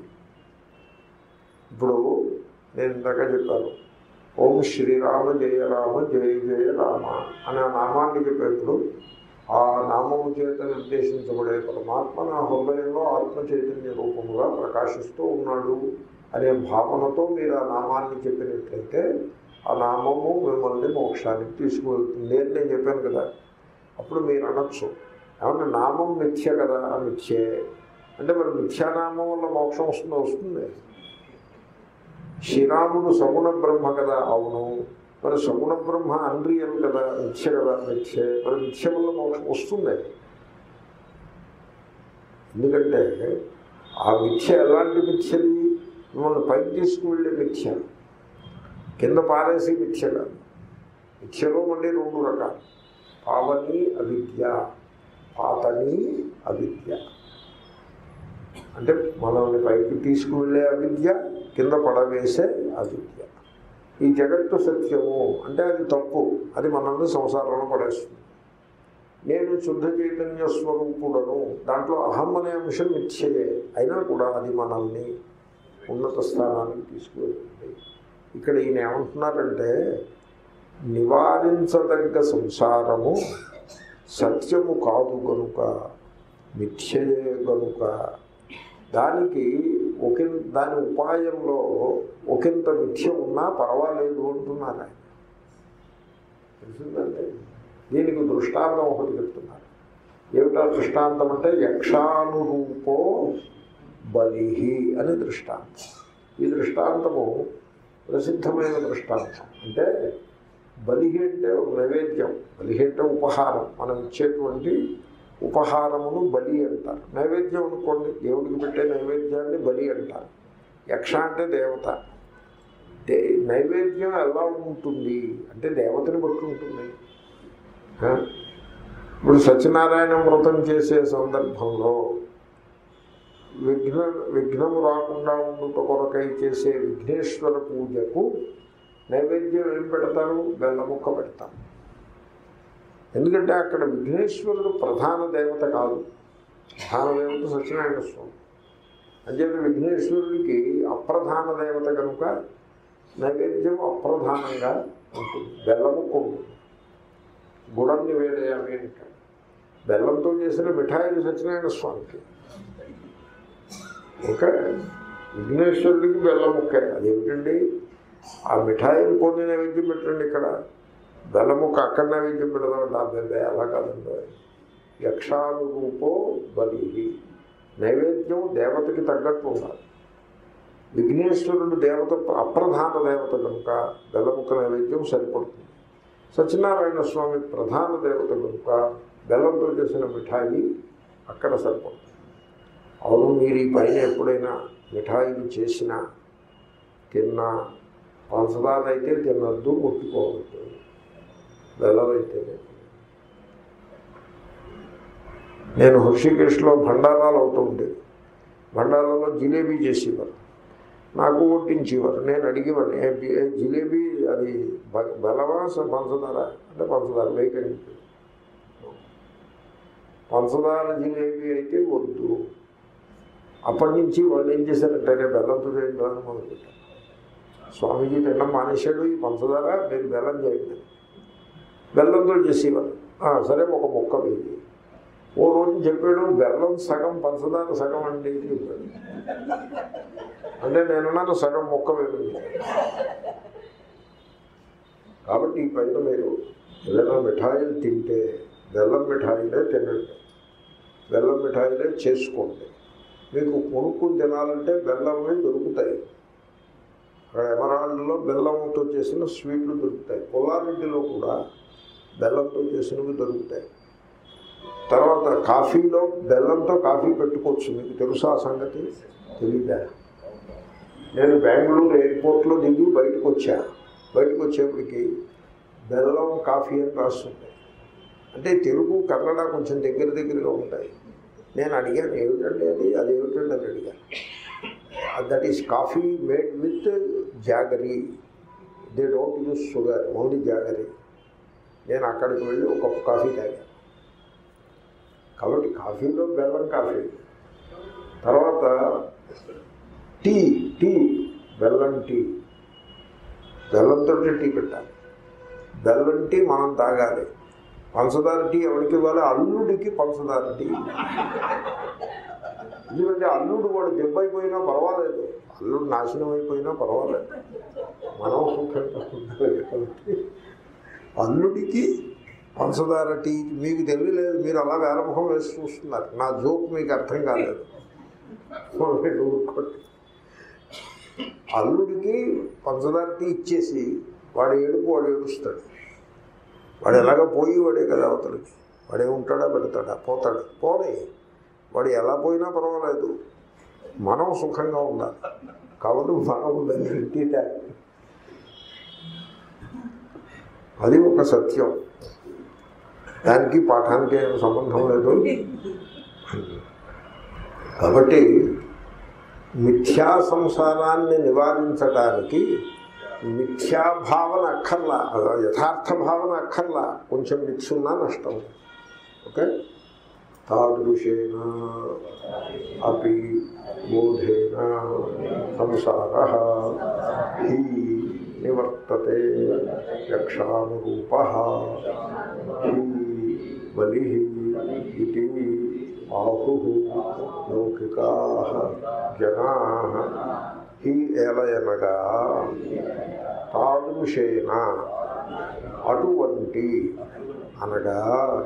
ఇప్పుడు నేను ఇందాక చెప్పాను ఓం శ్రీరామ జయ రామ జయ జయ రామ అనే ఆ నామాన్ని చెప్పేప్పుడు ఆ నామము చేత నిర్దేశించబడే పరమాత్మ నా హృదయంలో ఆత్మ చైతన్య రూపముగా ప్రకాశిస్తూ ఉన్నాడు అనే భావనతో మీరు ఆ నామాన్ని చెప్పినట్లయితే ఆ నామము మిమ్మల్ని మోక్షానికి తీసుకువెళ్తుంది అని నేను చెప్పాను కదా అప్పుడు మీరు అనొచ్చు ఏమంటే నామం మిథ్య కదా ఆ మిథ్యే అంటే మరి మిథ్యానామం వల్ల మోక్షం వస్తుందో వస్తుంది శ్రీరాముడు సగుణ బ్రహ్మ కదా అవును మరి సగుణ బ్రహ్మ అన్రియల్ కదా మిథ్య కదా మిథ్య మరి మిథ్య వల్ల మోక్షం వస్తుంది ఎందుకంటే ఆ మిథ్య ఎలాంటి మిథ్యది మిమ్మల్ని పైకి తీసుకువెళ్ళే మిథ్య కింద పారేసి మిథ్య కాదు మిథ్యలో మళ్ళీ రెండు రకాలు పావని అవిద్య పాతని అవిద్య అంటే మనల్ని పైకి తీసుకువెళ్ళే అవిద్య కింద పడవేసే అవిద్య ఈ జగత్తు సత్యము అంటే అది తప్పు అది మనల్ని సంసారంలో పడేస్తుంది నేను శుద్ధ చైతన్య స్వరూపుడను దాంట్లో అహం అనే అంశం మిథ్యయే అయినా కూడా అది మనల్ని ఉన్నత స్థానానికి తీసుకువెళ్తుంది ఇక్కడ ఈయన ఏమంటున్నారంటే నివారించదగ్గ సంసారము సత్యము కాదు గనుక మిథ్యయే గనుక దానికి ఒక దాని ఉపాయంలో ఒకంత మిథ్య ఉన్నా పర్వాలేదు అంటున్నారు ఆయన తెలిసిందండి దీనికి దృష్టాంతం ఒకటి చెప్తున్నారు ఏమిటా దృష్టాంతం అంటే యక్షానురూపో బలిహి అని దృష్టాంతం ఈ దృష్టాంతము ప్రసిద్ధమైన దృష్టాంతం అంటే బలిహి అంటే ఒక నైవేద్యం బలిహి అంటే ఉపహారం మనం ఇచ్చేటువంటి ఉపహారమును బలి అంటారు నైవేద్యం అనుకోండి దేవుడికి పెట్టే నైవేద్యాన్ని బలి అంటారు యక్ష అంటే దేవత దే నైవేద్యం ఎలా ఉంటుంది అంటే దేవతని బట్టి ఉంటుంది ఆ? ఇప్పుడు సత్యనారాయణ వ్రతం చేసే సందర్భంలో విఘ్న విఘ్నము రాకుండా ఉండుట కొరకై చేసే విఘ్నేశ్వర పూజకు నైవేద్యం ఏం పెడతారు బెల్లముక్క పెడతాం ఎందుకంటే అక్కడ విఘ్నేశ్వరుడు ప్రధాన దేవత కాదు ప్రధాన దేవత సత్యనారాయణ స్వామి అంచేత విఘ్నేశ్వరుడికి అప్రధాన దేవత కనుక నైవేద్యం అప్రధానంగా ఉంటుంది బెల్లముక్క ఉంటుంది గుడాన్ని వేరేయాలి అంటారు బెల్లంతో చేసిన మిఠాయిలు సత్యనారాయణ స్వామికి ఓకే విఘ్నేశ్వరుడికి బెల్లం ముక్క అదేమిటండి ఆ మిఠాయిలు కొన్ని నైవేద్యం పెట్టండి ఇక్కడ బెల్లం ముక్క అక్కడ నైవేద్యం పెడదామంటే అబ్బాయి అలా కాదండి యక్షానురూపో బలి నైవేద్యం దేవతకి తగ్గట్టు ఉండాలి విఘ్నేశ్వరుడు దేవత అప్రధాన దేవత కనుక బెల్లముక్క నైవేద్యం సరిపడుతుంది సత్యనారాయణ స్వామి ప్రధాన దేవత కనుక బెల్లంతో చేసిన మిఠాయి అక్కడ సరిపడుతుంది అవును మీరు ఈ పైన ఎప్పుడైనా మిఠాయిలు చేసినా తిన్నా పంచదార అయితే తినద్దు ముట్టుకోవద్దు బెల్లం అయితేనే నేను హృషికేశ్లో భండారాలు అవుతూ ఉండేది భండారాలో జిలేబీ చేసేవారు నాకు వడ్డించేవారు నేను అడిగేవాడిని "ఏ బి- ఏ జిలేబీ అది బ- బెల్లమా స- పంచదార అంటే పంచదార వేయకండి పంచదార జిలేబీ అయితే వద్దు అప్పటి నుంచి వాళ్ళు ఏం చేశారంటే "రే, బెల్లంతో చేయండి అని మొదలుపెట్టారు స్వామీజీ తినడం మానేశాడు ఈ పంచదార మీరు బెల్లం చేయండి బెల్లంతో చేసేవారు "ఆ, సరే ఒక మొక్క వేయి ఓ రోజు చెప్పాడు బెల్లం సగం పంచదార సగం అండి అని చెప్పాడు అంటే నేనున్నాను సగం మొక్క వేయండి కాబట్టి ఈ పైన మీరు ఏదైనా మిఠాయిలు తింటే బెల్లం మిఠాయిలే తినండి బెల్లం మిఠాయిలే చేసుకోండి మీకు కొనుక్కుని తినాలంటే బెల్లమే దొరుకుతాయి అక్కడ ఎమరాల్డ్లో బెల్లంతో చేసిన స్వీట్లు దొరుకుతాయి పుల్లారెడ్డిలో కూడా బెల్లంతో చేసినవి దొరుకుతాయి తర్వాత కాఫీలో బెల్లంతో కాఫీ పెట్టుకోవచ్చు మీకు తెలుసా ఆ సంగతి తెలీదా నేను బెంగళూరు ఎయిర్పోర్ట్లో దిగి బయటకు వచ్చా బయటకు వచ్చేప్పటికి బెల్లం కాఫీ అని రాస్తుంది అంటే తెలుగు కన్నడ కొంచెం దగ్గర దగ్గరగా ఉంటాయి నేను అడిగాను ఏమిటంటే అది అది ఏమిటంటే అని అడిగాను that is coffee made with jaggery they don't use sugar only jaggery నేను అక్కడికి వెళ్ళి ఒక కప్పు కాఫీ తాగాను కాబట్టి కాఫీలో బెల్లం కాఫీ తర్వాత టీ టీ బెల్లం టీ బెల్లంతో టీ పెట్టాలి బెల్లం టీ మనం తాగాలి పంచదార టీ ఎవరికి ఇవ్వాలి అల్లుడికి పంచదార టీ ఎందుకంటే అల్లుడు వాడు దెబ్బ అయిపోయినా పర్వాలేదు అల్లుడు నాశనం అయిపోయినా పర్వాలేదు మనం సుఖంగా ఉండాలి కాబట్టి అల్లుడికి పంచదార టీ మీకు తెలియలేదు మీరు అలా వేలముఖం వేసి చూస్తున్నారు నా జోక్ మీకు అర్థం కాలేదు మీరు ఊరుకోండి. అల్లుడికి పంచదార టీ ఇచ్చేసి వాడు ఏడుపు వాడు ఏడుస్తాడు వాడు ఎలాగ పోయి వాడే కదా అవతలకి వాడే ఉంటాడా పెడతాడా పోతాడు పోనీ వాడు ఎలా పోయినా పర్వాలేదు మనం సుఖంగా ఉండాలి కాబట్టి మనం ఉండాలి టీ తాగి అది ఒక సత్యం దానికి పాఠానికి ఏం సంబంధం లేదు కాబట్టి మిథ్యా సంసారాన్ని నివారించడానికి మిథ్యాభావన అక్కర్లా యథార్థ భావన అక్కర్లా కొంచెం మిథ్యున్నా నష్టం ఓకే తాదృశేన అపి బోధేన సంసార హి నివర్తతే యక్షానురూప హి బలి ఇది ఆహు లౌకికా జనా హి ఏలయనగా తాదృశేన అటువంటి అనగా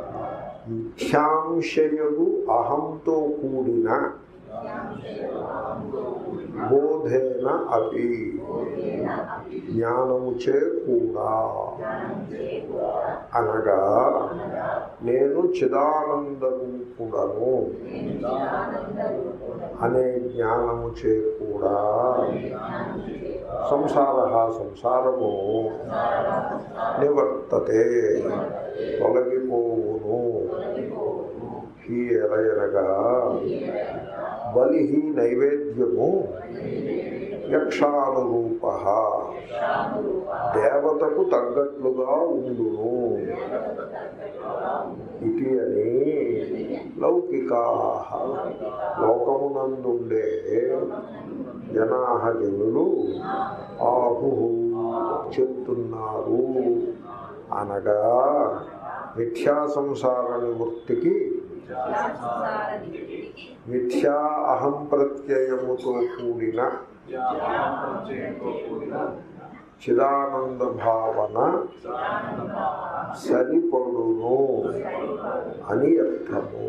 మిథ్యాంశయగు అహంతో కూడిన బోధేన అపి జ్ఞానముచే కూడా అనగా నేను చిదానంద రూపుడను అనే జ్ఞానముచే కూడా సంసార సంసారము నివర్తతే తొలగిపోవును హీ ఎలయనగా బలి నైవేద్యము యక్షానురూప దేవతకు తగ్గట్లుగా ఉండును ఇది అని లౌకికా లోకమునందుండే జనా జనులు ఆహు చెప్తున్నారు అనగా మిథ్యా సంసార నివృత్తికి మిథ్యా అహం ప్రత్యయముతో కూడిన చిదానంద భావన సరిపడును అని అర్థము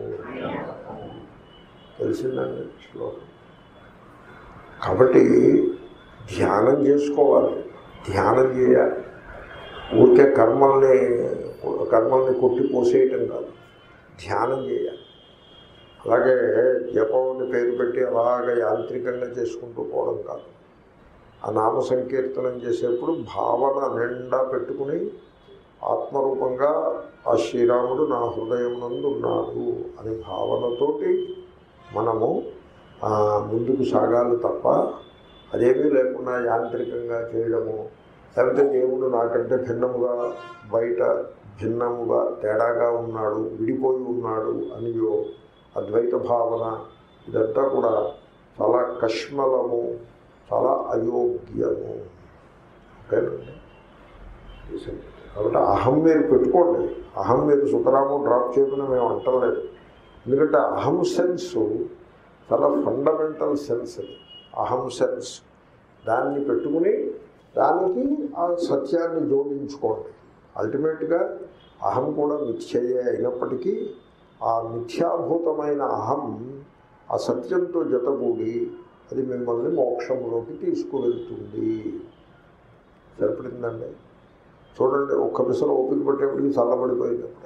తెలిసిందండి శ్లోకం కాబట్టి ధ్యానం చేసుకోవాలి ధ్యానం చేయాలి ఊరికే కర్మల్ని కర్మల్ని కొట్టిపోసేయటం కాదు ధ్యానం చేయాలి అలాగే జపంని పేరు పెట్టి అలాగ యాంత్రికంగా చేసుకుంటూ పోవడం కాదు ఆ నామ సంకీర్తనం చేసేప్పుడు భావన నిండా పెట్టుకుని ఆత్మరూపంగా ఆ శ్రీరాముడు నా హృదయం నందు ఉన్నాడు అనే భావనతోటి మనము ఆ, ముందుకు సాగాలి తప్ప అదేమీ లేకుండా యాంత్రికంగా చేయడము లేకపోతే దేవుడు నాకంటే భిన్నముగా బయట భిన్నముగా తేడాగా ఉన్నాడు విడిపోయి ఉన్నాడు అనియో అద్వైత భావన ఇదంతా కూడా చాలా కష్మలము చాలా అయోగ్యము ఓకేనండి కాబట్టి అహం మీరు పెట్టుకోండి అహం మీరు సుతరాము డ్రాప్ చేయకుండా మేము అంటలేదు ఎందుకంటే అహం సెన్స్ చాలా ఫండమెంటల్ సెన్స్ అది అహం సెన్స్ దాన్ని పెట్టుకుని దానికి ఆ సత్యాన్ని జోడించుకోండి అల్టిమేట్గా అహం కూడా మిథ్యయే అయినప్పటికీ ఆ మిథ్యాభూతమైన అహం ఆ సత్యంతో జతగూడి అది మిమ్మల్ని మోక్షంలోకి తీసుకువెళ్తుంది సరిపడిందండి చూడండి ఒక్క పిసర ఓపిక పట్టేప్పటికి చల్లబడిపోయింది అప్పుడే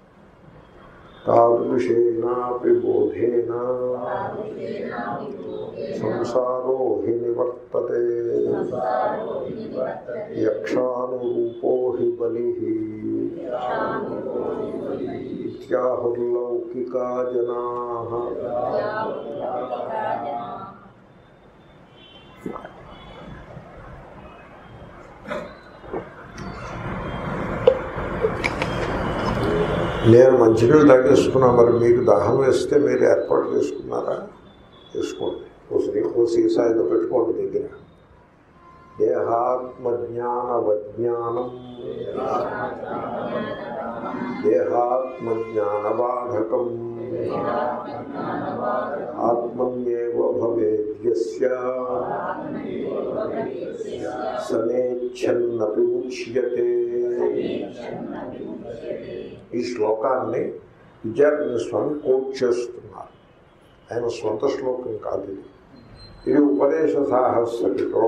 తాదృశేనాపి బోధేన సంసారో హి నివర్తతే యక్షానురూపో హి బలి ఇత్యాహుర్లౌకికా జనా నేను మంచినీళ్ళు తాగేసుకున్నా మరి మీకు దాహం వేస్తే మీరు ఏర్పాటు చేసుకున్నారా చేసుకోండి ఓ శ్రీ ఓ సీసా ఏదో పెట్టుకోండి దగ్గర దేహాత్మజ్ఞానవజ్ఞానం దేహాత్మజ్ఞానబాధకం ఆత్మన్యేవ భవేద్యస్య సనేచ్ఛన్నపి ముచ్యతే ఈ శ్లోకాన్ని విద్యార్థి స్వామి కోట్ చేస్తున్నారు ఆయన స్వంత శ్లోకం కాదు ఇది ఇది ఉపదేశ సాహస్రిలో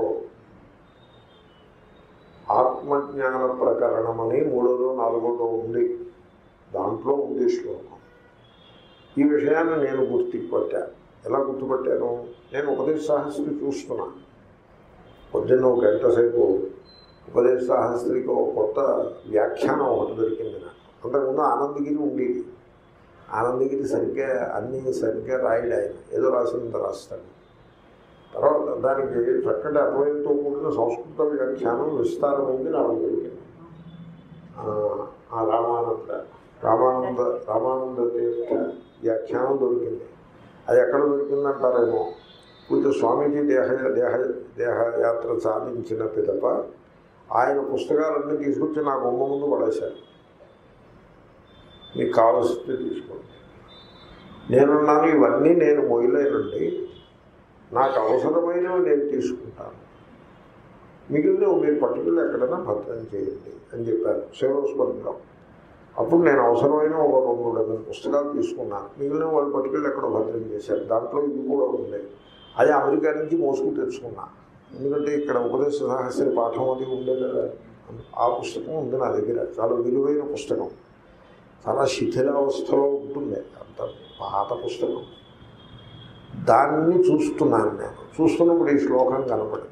ఆత్మజ్ఞాన ప్రకరణం అని మూడోదో నాలుగోదో ఉంది దాంట్లో ఉంది ఈ శ్లోకం ఈ విషయాన్ని నేను గుర్తుపట్టాను ఎలా గుర్తుపట్టాను నేను ఉపదేశ సాహస్రి చూస్తున్నాను పొద్దున్న ఒక గంట సేపు ఉపదేశ సాహస్రికి ఒక కొత్త వ్యాఖ్యానం ఒకటి దొరికింది నాకు అంతకుముందు ఆనందగిరి ఉండేది ఆనందగిరి సరిగ్గా అన్నీ సరిగ్గా రాయడు ఆయన ఏదో రాసినంత రాస్తాడు తర్వాత దానికి చక్కటి అన్వయంతో కూడిన సంస్కృత వ్యాఖ్యానం విస్తారమైంది నాకు దొరికింది ఆ, ఆ రామానంద రామానంద రామానంద తీర్థ వ్యాఖ్యానం దొరికింది అది ఎక్కడ దొరికిందంటారేమో పూజ స్వామీజీ దేహ దేహ దేహయాత్ర సాధించిన పిదప ఆయన పుస్తకాలన్నీ తీసుకొచ్చి నా బొమ్మ ముందు పడేశారు మీకు కావలసింది తీసుకోండి నేనున్నాను ఇవన్నీ నేను మొయలేనండి నాకు అవసరమైనవి నేను తీసుకుంటాను మిగిలిన మీరు పట్టుకులు ఎక్కడైనా భద్రం చేయండి అని చెప్పారు శివస్వర్గం అప్పుడు నేను అవసరమైన ఒక రెండు డజన్ పుస్తకాలు తీసుకున్నాను మిగిలిన వాళ్ళు పట్టుకెళ్ళి ఎక్కడో భద్రం చేశారు దాంట్లో ఇది కూడా ఉంది అది అమెరికా నుంచి మోసుకు తెచ్చుకున్నా ఎందుకంటే ఇక్కడ ఉపదేశ సహస్ర పాఠం అది ఉండే కదా ఆ పుస్తకం ఉంది నా దగ్గర చాలా విలువైన పుస్తకం చాలా శిథిలావస్థలో ఉంటుంది అంత పాత పుస్తకం దాన్ని చూస్తున్నాను నేను చూస్తున్నప్పుడు ఈ శ్లోకం కనపడింది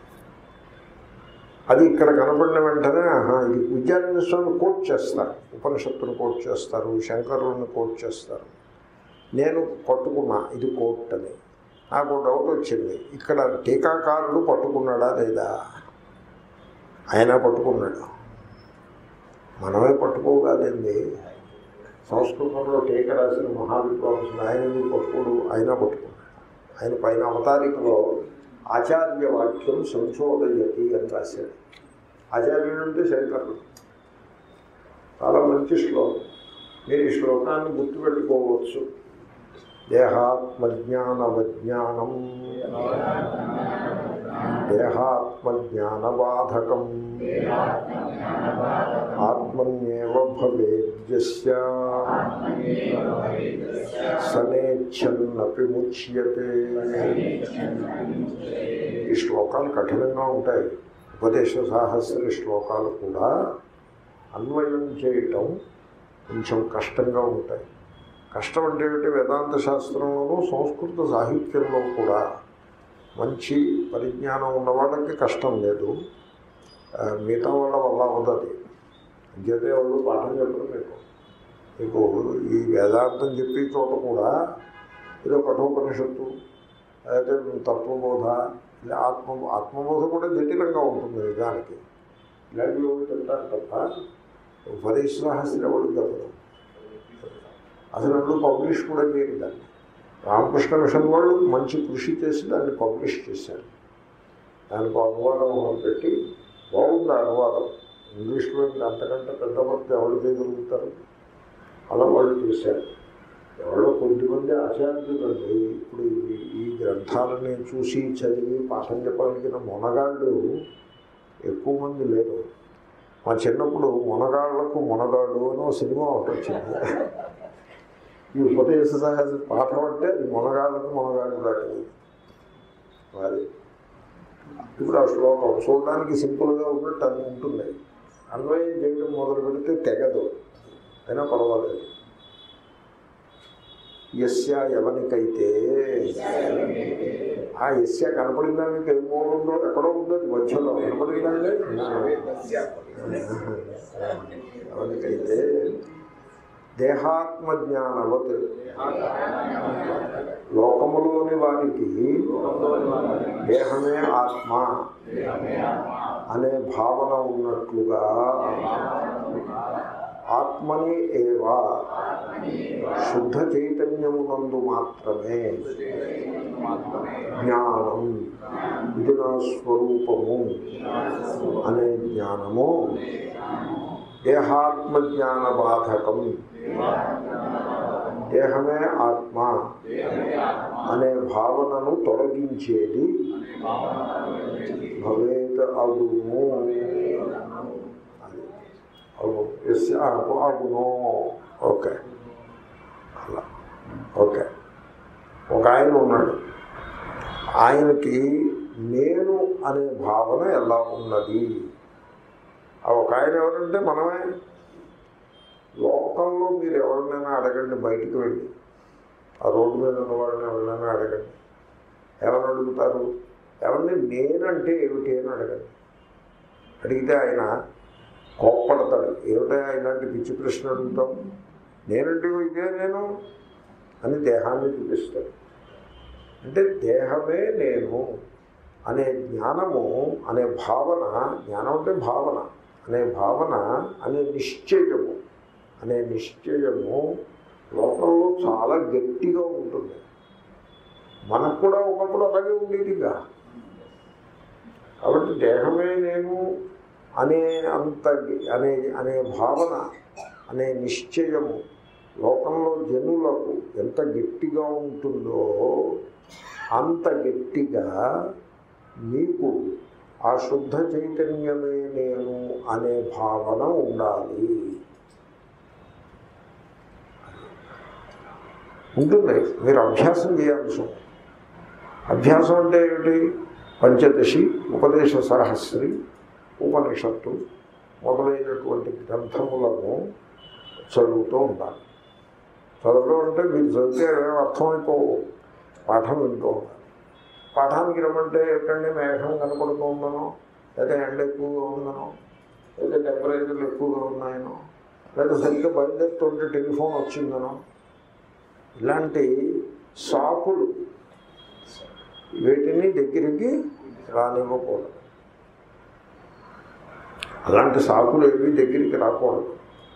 అది ఇక్కడ కనపడిన వెంటనే ఆహా, ఇది విద్యార్థి స్వామి కోట్ చేస్తారు ఉపనిషత్తును కోట్ చేస్తారు శంకరులను కోట్ చేస్తారు నేను పట్టుకున్నా ఇది కోట్ అని నాకు ఒక డౌట్ వచ్చింది ఇక్కడ టీకాకారుడు పట్టుకున్నాడా లేదా ఆయన పట్టుకున్నాడు మనమే పట్టుకోగలింది సంస్కృతంలో టీక రాసిన మహావిద్వాంసులు ఆయన ఎందుకు పట్టుకోడు ఆయన పట్టుకున్నాడు ఆయన పైన అవతారికలో ఆచార్య వాక్యం సంశోధయతి అని రాశాడు ఆచార్యుడు అంటే శంకరుడు చాలా మంచి శ్లోకం మీరు ఈ శ్లోకాన్ని గుర్తుపెట్టుకోవచ్చు దేహాత్మజ్ఞానవజ్ఞానం దేహాత్మజ్ఞానబాధకం ఆత్మన్యేవ భవేద్యస్య సనేచ్ఛన్నపి ముచ్యతే ఈ శ్లోకాలు కఠినంగా ఉంటాయి ఉపదేశ సాహస్ర శ్లోకాలు కూడా అన్వయం చేయటం కొంచెం కష్టంగా ఉంటాయి కష్టం అంటే ఏమిటి వేదాంత శాస్త్రంలోనూ సంస్కృత సాహిత్యంలో కూడా మంచి పరిజ్ఞానం ఉన్న వాళ్ళకి కష్టం లేదు ఆ, మిగతా వాళ్ళ వల్ల అవుతుంది అంచేతే వాళ్ళు పాఠం చెప్పరు మీకు మీకు ఈ వేదాంతం చెప్పే చోట కూడా ఏదో కఠోపనిషత్తు అయితే తత్వబోధ ఇలా ఆత్మ ఆత్మబోధ కూడా జటిలంగా ఉంటుంది నిజానికి ఇలాంటివి ఒకటి చెప్తారు తప్ప ఉపదేశరహస్యం ఎవరు చెప్పరు అసలు ఎవరు పబ్లిష్ కూడా చేయరు దాన్ని రామకృష్ణ మిషన్ వాళ్ళు మంచి కృషి చేసి దాన్ని పబ్లిష్ చేశారు దానికి అనువాదం పెట్టి బాగుంది ఆ అనువాదం ఇంగ్లీష్లో ఇంకా అంతకంటే పెద్ద వర్క్ ఎవరు చేయగలుగుతారు అలా వాళ్ళు చేశారు ఎవరో కొద్దిమంది ఆచార్యులండి ఇప్పుడు ఈ- ఈ గ్రంథాలని చూసి చదివి పాఠం చెప్పగలిగిన మొనగాళ్ళు ఎక్కువ మంది లేరు మా చిన్నప్పుడు మునగాళ్లకు మునగాడు అని ఒక సినిమా ఒకటి వచ్చింది ఈ ఉపదేశ సహజ పాఠం అంటే అది మునగాళ్ళకు మునగాడు లాంటిది అది ఇప్పుడు ఆ శ్లోకం చూడడానికి సింపుల్గా ఉన్నట్టు అది ఉంటుంది అన్వయం చేయడం మొదలు పెడితే తెగదు అయినా పర్వాలేదు యస్య ఎవరికైతే ఆ యస్య కనపడిందా మీకు ఏం మూలం ఉందో ఎక్కడో ఉందో అది మధ్యలో కనపడిందండి ఎవరికైతే దేహాత్మ జ్ఞానవత్ లోకములోని వారికి దేహమే ఆత్మ అనే భావన ఉన్నట్లుగా ఆత్మని ఏవా శుద్ధ చైతన్యమునందు మాత్రమే జ్ఞానం ఇది నా స్వరూపము అనే జ్ఞానము దేహాత్మ జ్ఞాన బాధకం దేహమే ఆత్మ అనే భావనను తొలగించేది భవేత అగును అది అగు ఎస్ అగు అగును ఓకే అలా ఓకే ఒక ఆయన ఉన్నాడు ఆయనకి నేను అనే భావన ఎలా ఉన్నది ఆ ఒక ఆయన ఎవరంటే మనమే లోకంలో మీరు ఎవరినైనా అడగండి బయటికి వెళ్ళి ఆ రోడ్డు మీద ఉన్న వాళ్ళని ఎవరినైనా అడగండి ఎవరు అడుగుతారు ఎవరిని నేనంటే ఏమిటి అని అడగండి అడిగితే ఆయన కోప్పడతాడు ఏమిటా ఇలాంటి పిచ్చి ప్రశ్న అడుగుతాం నేనంటే ఇదే నేను అని దేహాన్ని చూపిస్తాడు అంటే దేహమే నేను అనే జ్ఞానము అనే భావన జ్ఞానం అంటే భావన అనే భావన అనే నిశ్చయము అనే నిశ్చయము లోకంలో చాలా గట్టిగా ఉంటుంది మనకు కూడా ఒకప్పుడు అలాగే ఉండేదిగా కాబట్టి దేహమే నేను అనే అంత అనే అనే భావన అనే నిశ్చయము లోకంలో జనులకు ఎంత గట్టిగా ఉంటుందో అంత గట్టిగా మీకు ఆ శుద్ధ చైతన్యమే నేను అనే భావన ఉండాలి ఉంటుంది మీరు అభ్యాసం చేయాల్సి ఉంటుంది అభ్యాసం అంటే ఏమిటి పంచదశి ఉపదేశ సహస్రి ఉపనిషత్తు మొదలైనటువంటి గ్రంథములను చదువుతూ ఉండాలి చదవడం అంటే మీరు చదివితే ఏమీ అర్థమైపోవు పాఠం వింటూ ఉండాలి పాఠానికి రమ్మంటే ఎక్కడండి మేఘం కనపడుతూ ఉందనో లేదా ఎండ ఎక్కువగా ఉందనో లేదా టెంపరేచర్లు ఎక్కువగా ఉన్నాయనో లేదా సరిగ్గా బయలుదేరుతుంటే టెలిఫోన్ వచ్చిందనో ఇలాంటి సాకులు వీటిని దగ్గరికి రానివ్వకూడదు అలాంటి సాకులు ఏవి దగ్గరికి రాకూడదు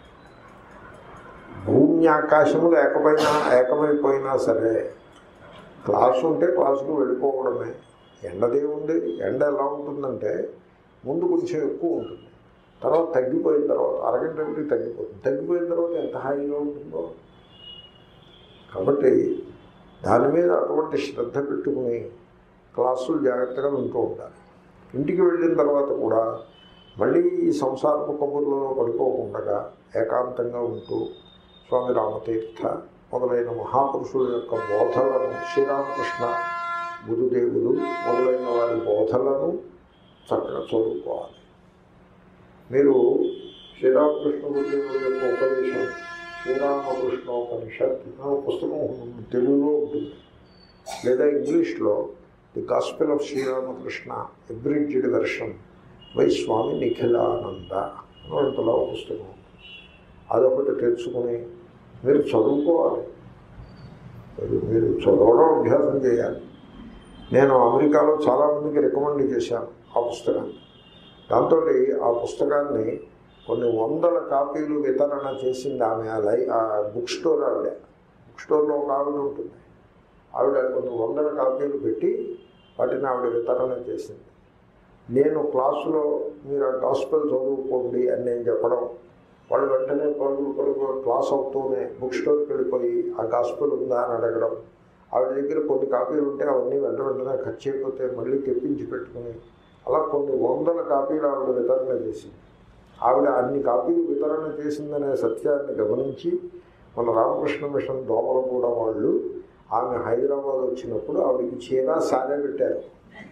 భూమి ఆకాశములు ఏకమైనా ఏకమైపోయినా సరే క్లాసు ఉంటే క్లాసుకు వెళ్ళిపోవడమే ఎండదే ఉంది ఎండ ఎలా ఉంటుందంటే ముందు కొంచెం ఎక్కువ ఉంటుంది తర్వాత తగ్గిపోయిన తర్వాత అరగంట ఒకటి తగ్గిపోతుంది తగ్గిపోయిన తర్వాత ఎంత హాయిగా ఉంటుందో కాబట్టి దాని మీద అటువంటి శ్రద్ధ పెట్టుకుని క్లాసులు జాగ్రత్తగా వింటూ ఉండాలి ఇంటికి వెళ్ళిన తర్వాత కూడా మళ్ళీ ఈ సంసారపు కబుర్లలో పడిపోకుండా ఏకాంతంగా ఉంటూ స్వామి రామతీర్థ మొదలైన మహాపురుషుల యొక్క బోధలను శ్రీరామకృష్ణ గురుదేవులు మొదలైన వారి బోధలను చక్కగా చదువుకోవాలి మీరు శ్రీరామకృష్ణ గురుదేవుల యొక్క ఉపదేశం శ్రీరామకృష్ణోపనిషత్ అనే పుస్తకం ఉంటుంది. తెలుగులో ఉంటుంది లేదా ఇంగ్లీష్లో the gospel of Sri Ramakrishna abridged version by Swami Nikhilananda అంతలో పుస్తకం ఉంది. అదొకటి తెచ్చుకొని మీరు చదువుకోవాలి మీరు- మీరు చదవడం అభ్యాసం చేయాలి నేను అమెరికాలో చాలామందికి రికమెండ్ చేశాను ఆ పుస్తకాన్ని దాంతో ఆ పుస్తకాన్ని కొన్ని వందల కాపీలు వితరణ చేసింది ఆమె ఆ లై ఆ బుక్ స్టోర్ ఆవిడ బుక్ స్టోర్లో ఒక ఆవిడ ఉంటుంది ఆవిడ కొన్ని వందల కాపీలు పెట్టి వాటిని ఆవిడ వితరణ చేసింది నేను క్లాసులో మీరు ఆ గాస్పెల్ చదువుకోండి అని నేను చెప్పడం వాళ్ళు వెంటనే పరుగులు పరుగు క్లాస్ అవుతూనే బుక్ స్టోర్కి వెళ్ళిపోయి ఆ గాస్పెల్ ఉందా అని అడగడం ఆవిడ దగ్గర కొన్ని కాపీలు ఉంటే అవన్నీ వెంట వెంటనే ఖర్చు అయిపోతే మళ్ళీ తెప్పించి పెట్టుకుని అలా కొన్ని వందల కాపీలు ఆవిడ వితరణ చేసింది ఆవిడ అన్ని కాపీలు వితరణ చేసిందనే సత్యాన్ని గమనించి మన రామకృష్ణ మిషన్ దోమల కూడా వాళ్ళు ఆమె హైదరాబాద్ వచ్చినప్పుడు ఆవిడకి చీర సారే పెట్టారు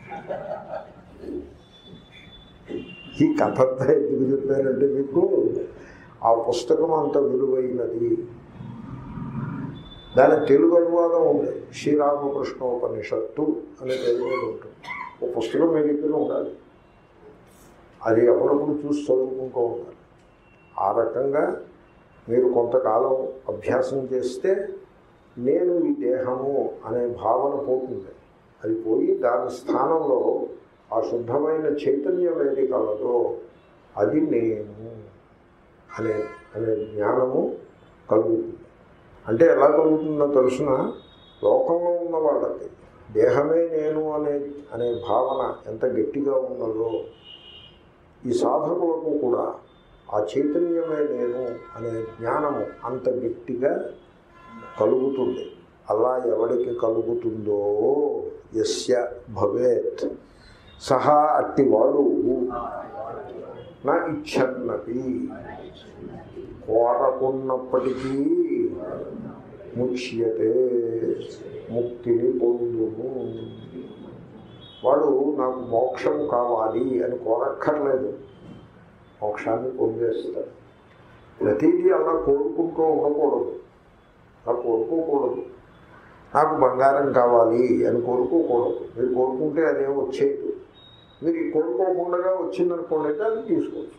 ఈ కథ అంతా ఎందుకు చెప్పారంటే మీకు ఆ పుస్తకం అంత విలువైనది దాని తెలుగు అనువాదం ఉంది శ్రీరామకృష్ణ ఉపనిషత్తు అనే పేరు మీద ఉంటుంది ఒక పుస్తకం మీ దగ్గర ఉండాలి అది అప్పుడప్పుడు చూసి చదువుకుంటూ ఉండాలి ఆ రకంగా మీరు కొంతకాలం అభ్యాసం చేస్తే నేను ఈ దేహము అనే భావన పోతుంది అది పోయి దాని స్థానంలో ఆ శుద్ధమైన చైతన్యం ఏది కలదో అది నేను అనే అనే జ్ఞానము కలుగుతుంది అంటే ఎలా కలుగుతుందో తెలుసిన లోకంలో ఉన్న వాళ్ళకి దేహమే నేను అనే అనే భావన ఎంత గట్టిగా ఉన్నదో ఈ సాధకులకు కూడా ఆ చైతన్యమే నేను అనే జ్ఞానము అంత గట్టిగా కలుగుతుంది అలా ఎవడికి కలుగుతుందో యస్య భవేత్ సహా అట్టివాడు నా ఇచ్చన్నపి కోరకున్నప్పటికీ ముచ్యతే ముక్తిని పొందును వాడు నాకు మోక్షం కావాలి అని కోరక్కర్లేదు మోక్షాన్ని పొందేస్తాడు ప్రతిదీ అలా కోరుకుంటూ ఉండకూడదు అలా కోరుకోకూడదు నాకు బంగారం కావాలి అని కోరుకోకూడదు మీరు కోరుకుంటే అదేం వచ్చేది మీరు ఈ కోరుకోకుండా వచ్చిందనుకోండి దాన్ని తీసుకోవచ్చు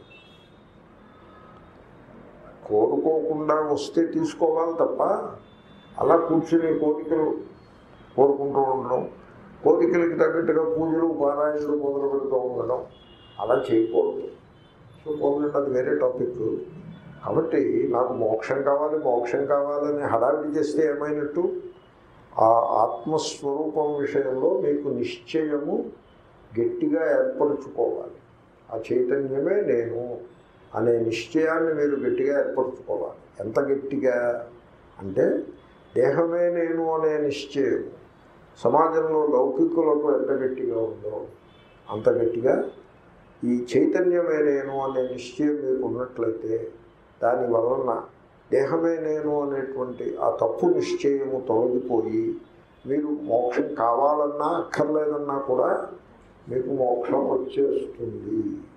కోరుకోకుండా వస్తే తీసుకోవాలి తప్ప అలా కూర్చుని కోరికలు కోరుకుంటూ ఉండడం కోరికలకి తగ్గట్టుగా పూజలు పారాయణలు మొదలు పెడుతూ ఉండడం అలా చేయకూడదు సో పోలండి అది వేరే టాపిక్ కాబట్టి నాకు మోక్షం కావాలి మోక్షం కావాలని హడావిడి చేస్తే ఏమైనట్టు ఆ ఆత్మస్వరూపం విషయంలో మీకు నిశ్చయము గట్టిగా ఏర్పరచుకోవాలి ఆ చైతన్యమే నేను అనే నిశ్చయాన్ని మీరు గట్టిగా ఏర్పరచుకోవాలి ఎంత గట్టిగా అంటే దేహమే నేను అనే నిశ్చయం సమాజంలో లౌకికులకు ఎంత గట్టిగా ఉందో అంత గట్టిగా ఈ చైతన్యమే నేను అనే నిశ్చయం మీకు ఉన్నట్లయితే దాని వలన దేహమే నేను అనేటువంటి ఆ తప్పు నిశ్చయము తొలగిపోయి మీరు మోక్షం కావాలన్నా అక్కర్లేదన్నా కూడా మీకు మోక్షం వచ్చేస్తుంది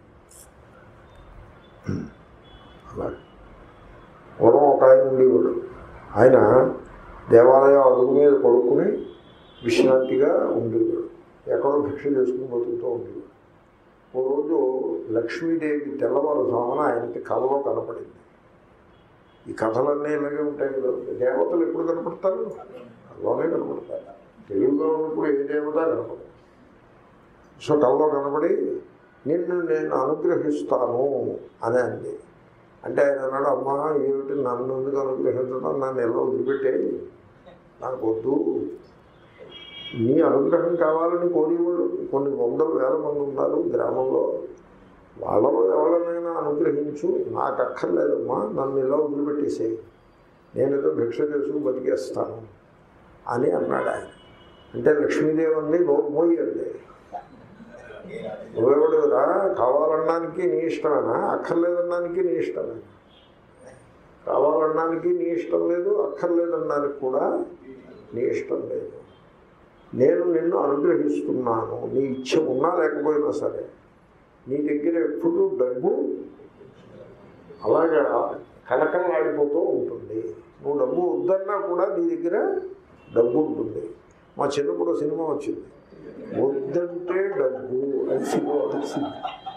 అలా పూర్వం ఒక ఆయన ఉండేవాడు ఆయన దేవాలయం అదుగు మీద పడుకుని విశ్రాంతిగా ఉండేవాడు ఎక్కడో భిక్ష చేసుకుని బతుకుతూ ఉండేవాడు ఓ రోజు లక్ష్మీదేవి తెల్లవారుజామున ఆయనకి కళలో కనపడింది ఈ కథలన్నీ ఇలాగే ఉంటాయి కదా దేవతలు ఎప్పుడు కనపడతారు కళ్ళలోనే కనపడతారు తెలుగులో ఉన్నప్పుడు ఏ దేవత కనపడదు సో కళ్ళలో కనపడి నిన్ను నేను అనుగ్రహిస్తాను అని అంది అంటే ఆయన అన్నాడు అమ్మా ఏమిటి నన్ను ఎందుకు అనుగ్రహించడం నన్ను ఎలా వదిలిపెట్టే నాకు వద్దు నీ అనుగ్రహం కావాలని కోరేవాడు కొన్ని వందల వేల మంది ఉన్నారు గ్రామంలో వాళ్ళలో ఎవరినైనా అనుగ్రహించు నాకు అక్కర్లేదమ్మా నన్ను ఇలా వదిలిపెట్టేసేయి నేను ఏదో భిక్ష చేసుకుని బతికేస్తాను అని అన్నాడు ఆయన అంటే లక్ష్మీదేవి అంది నోరు మోయండి నువ్వెవడురా కావాలనడానికి నీ ఇష్టమేనా అక్కర్లేదనడానికి నీ ఇష్టమే కావాలనడానికి నీ ఇష్టం లేదు అక్కర్లేదనడానికి కూడా నీ ఇష్టం లేదు నేను నిన్ను అనుగ్రహిస్తున్నాను నీ ఇచ్చ ఉన్నా లేకపోయినా సరే నీ దగ్గర ఎప్పుడు డబ్బు అలాగే కలకలాడిపోతూ ఉంటుంది నువ్వు డబ్బు వద్దన్నా కూడా నీ దగ్గర డబ్బు ఉంటుంది మా చిన్నప్పుడు సినిమా వచ్చింది వద్దంటే డబ్బు అని సినిమా వచ్చింది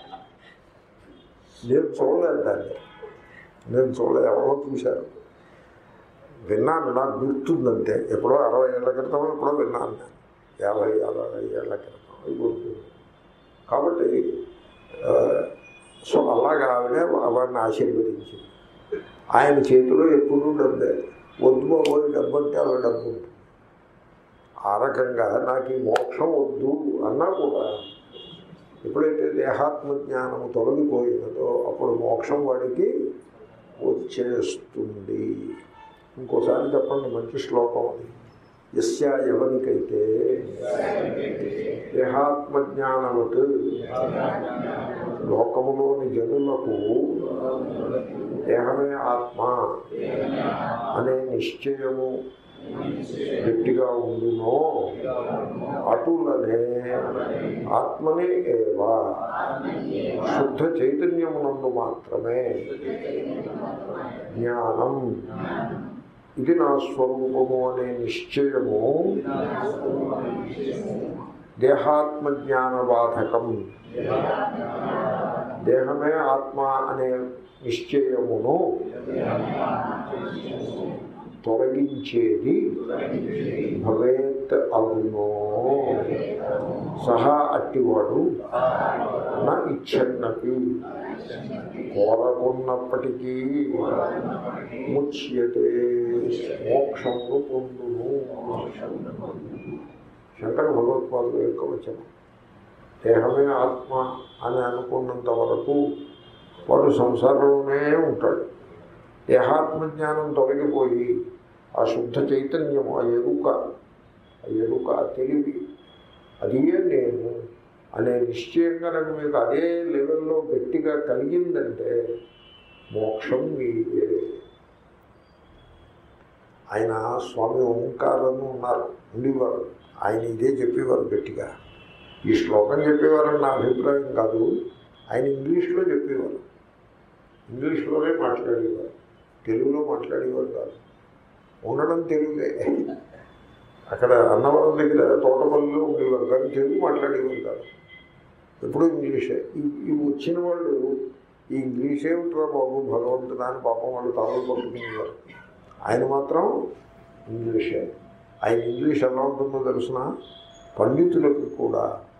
నేను చూడలేదు దాన్ని నేను చూడలేదు ఎవరో చూశారు విన్నాను నాకు గుర్తుందంటే ఎప్పుడో అరవై ఏళ్ళ క్రితం ఎప్పుడో విన్నాను నేను యాభై అరవై ఏళ్ళ క్రితం అది గుర్తుంది కాబట్టి ఆ, సో అలాగా ఆవిడ వాడిని ఆశీర్వదించింది ఆయన చేతిలో ఎప్పుడూ డబ్బే వద్దు బాబోయే డబ్బు అంటే ఆవిడ డబ్బు ఉంటుంది ఆ రకంగా నాకు ఈ మోక్షం వద్దు అన్నా కూడా ఎప్పుడైతే దేహాత్మ జ్ఞానము తొలగిపోయినదో అప్పుడు మోక్షం వాడికి వచ్చేస్తుంది ఇంకోసారి చెప్పండి మంచి శ్లోకం అది యస్య ఎవరికైతే దేహాత్మజ్ఞానవత్ లోకములోని జనులకు దేహమే ఆత్మ అనే నిశ్చయము గట్టిగా ఉండునో అటులనే ఆత్మనే ఏవా శుద్ధ చైతన్యమునందు మాత్రమే జ్ఞానం ఇది నా స్వరూపము అనే నిశ్చయము దేహాత్మ జ్ఞాన బాధకం దేహమే ఆత్మ అనే నిశ్చయమును తొలగించేది భవేత్ అగునో సహా అట్టివాడు నా ఇచ్చన్నపి కోరకున్నప్పటికీ ముచ్యతే మోక్షమును పొందును శంకర భగవత్పాదుల యొక్క వచనం దేహమే ఆత్మ అని అనుకున్నంత వరకు వాడు సంసారంలోనే ఉంటాడు దేహాత్మ జ్ఞానం తొలగిపోయి ఆ శుద్ధ చైతన్యము ఆ ఎరుక ఆ ఎరుక ఆ తెలివి అదే నేను అనే నిశ్చయం కనుక మీకు అదే లెవెల్లో గట్టిగా కలిగిందంటే మోక్షం మీదే ఆయన స్వామి ఓంకారం ఉన్నారు ఉండేవారు ఆయన ఇదే చెప్పేవారు గట్టిగా ఈ శ్లోకం చెప్పేవారని నా అభిప్రాయం కాదు ఆయన ఇంగ్లీష్లో చెప్పేవారు ఇంగ్లీష్లోనే మాట్లాడేవారు తెలుగులో మాట్లాడేవారు కాదు ఉండడం తెలుగే అక్కడ అన్నవరం దగ్గర తోటపల్లిలో ఉండేవారు కానీ తెలుగు మాట్లాడేవారు కాదు ఎప్పుడూ ఇంగ్లీషే ఈ- ఈ వచ్చిన వాళ్ళు ఈ ఇంగ్లీషే ఉంటారా బాబు భగవంతుడా అని పాపం వాళ్ళు తాము పట్టుకునేవారు ఆయన మాత్రం ఇంగ్లీషే ఆయన ఇంగ్లీష్ ఎలా ఉంటుందో తెలిసిన పండితులకు కూడా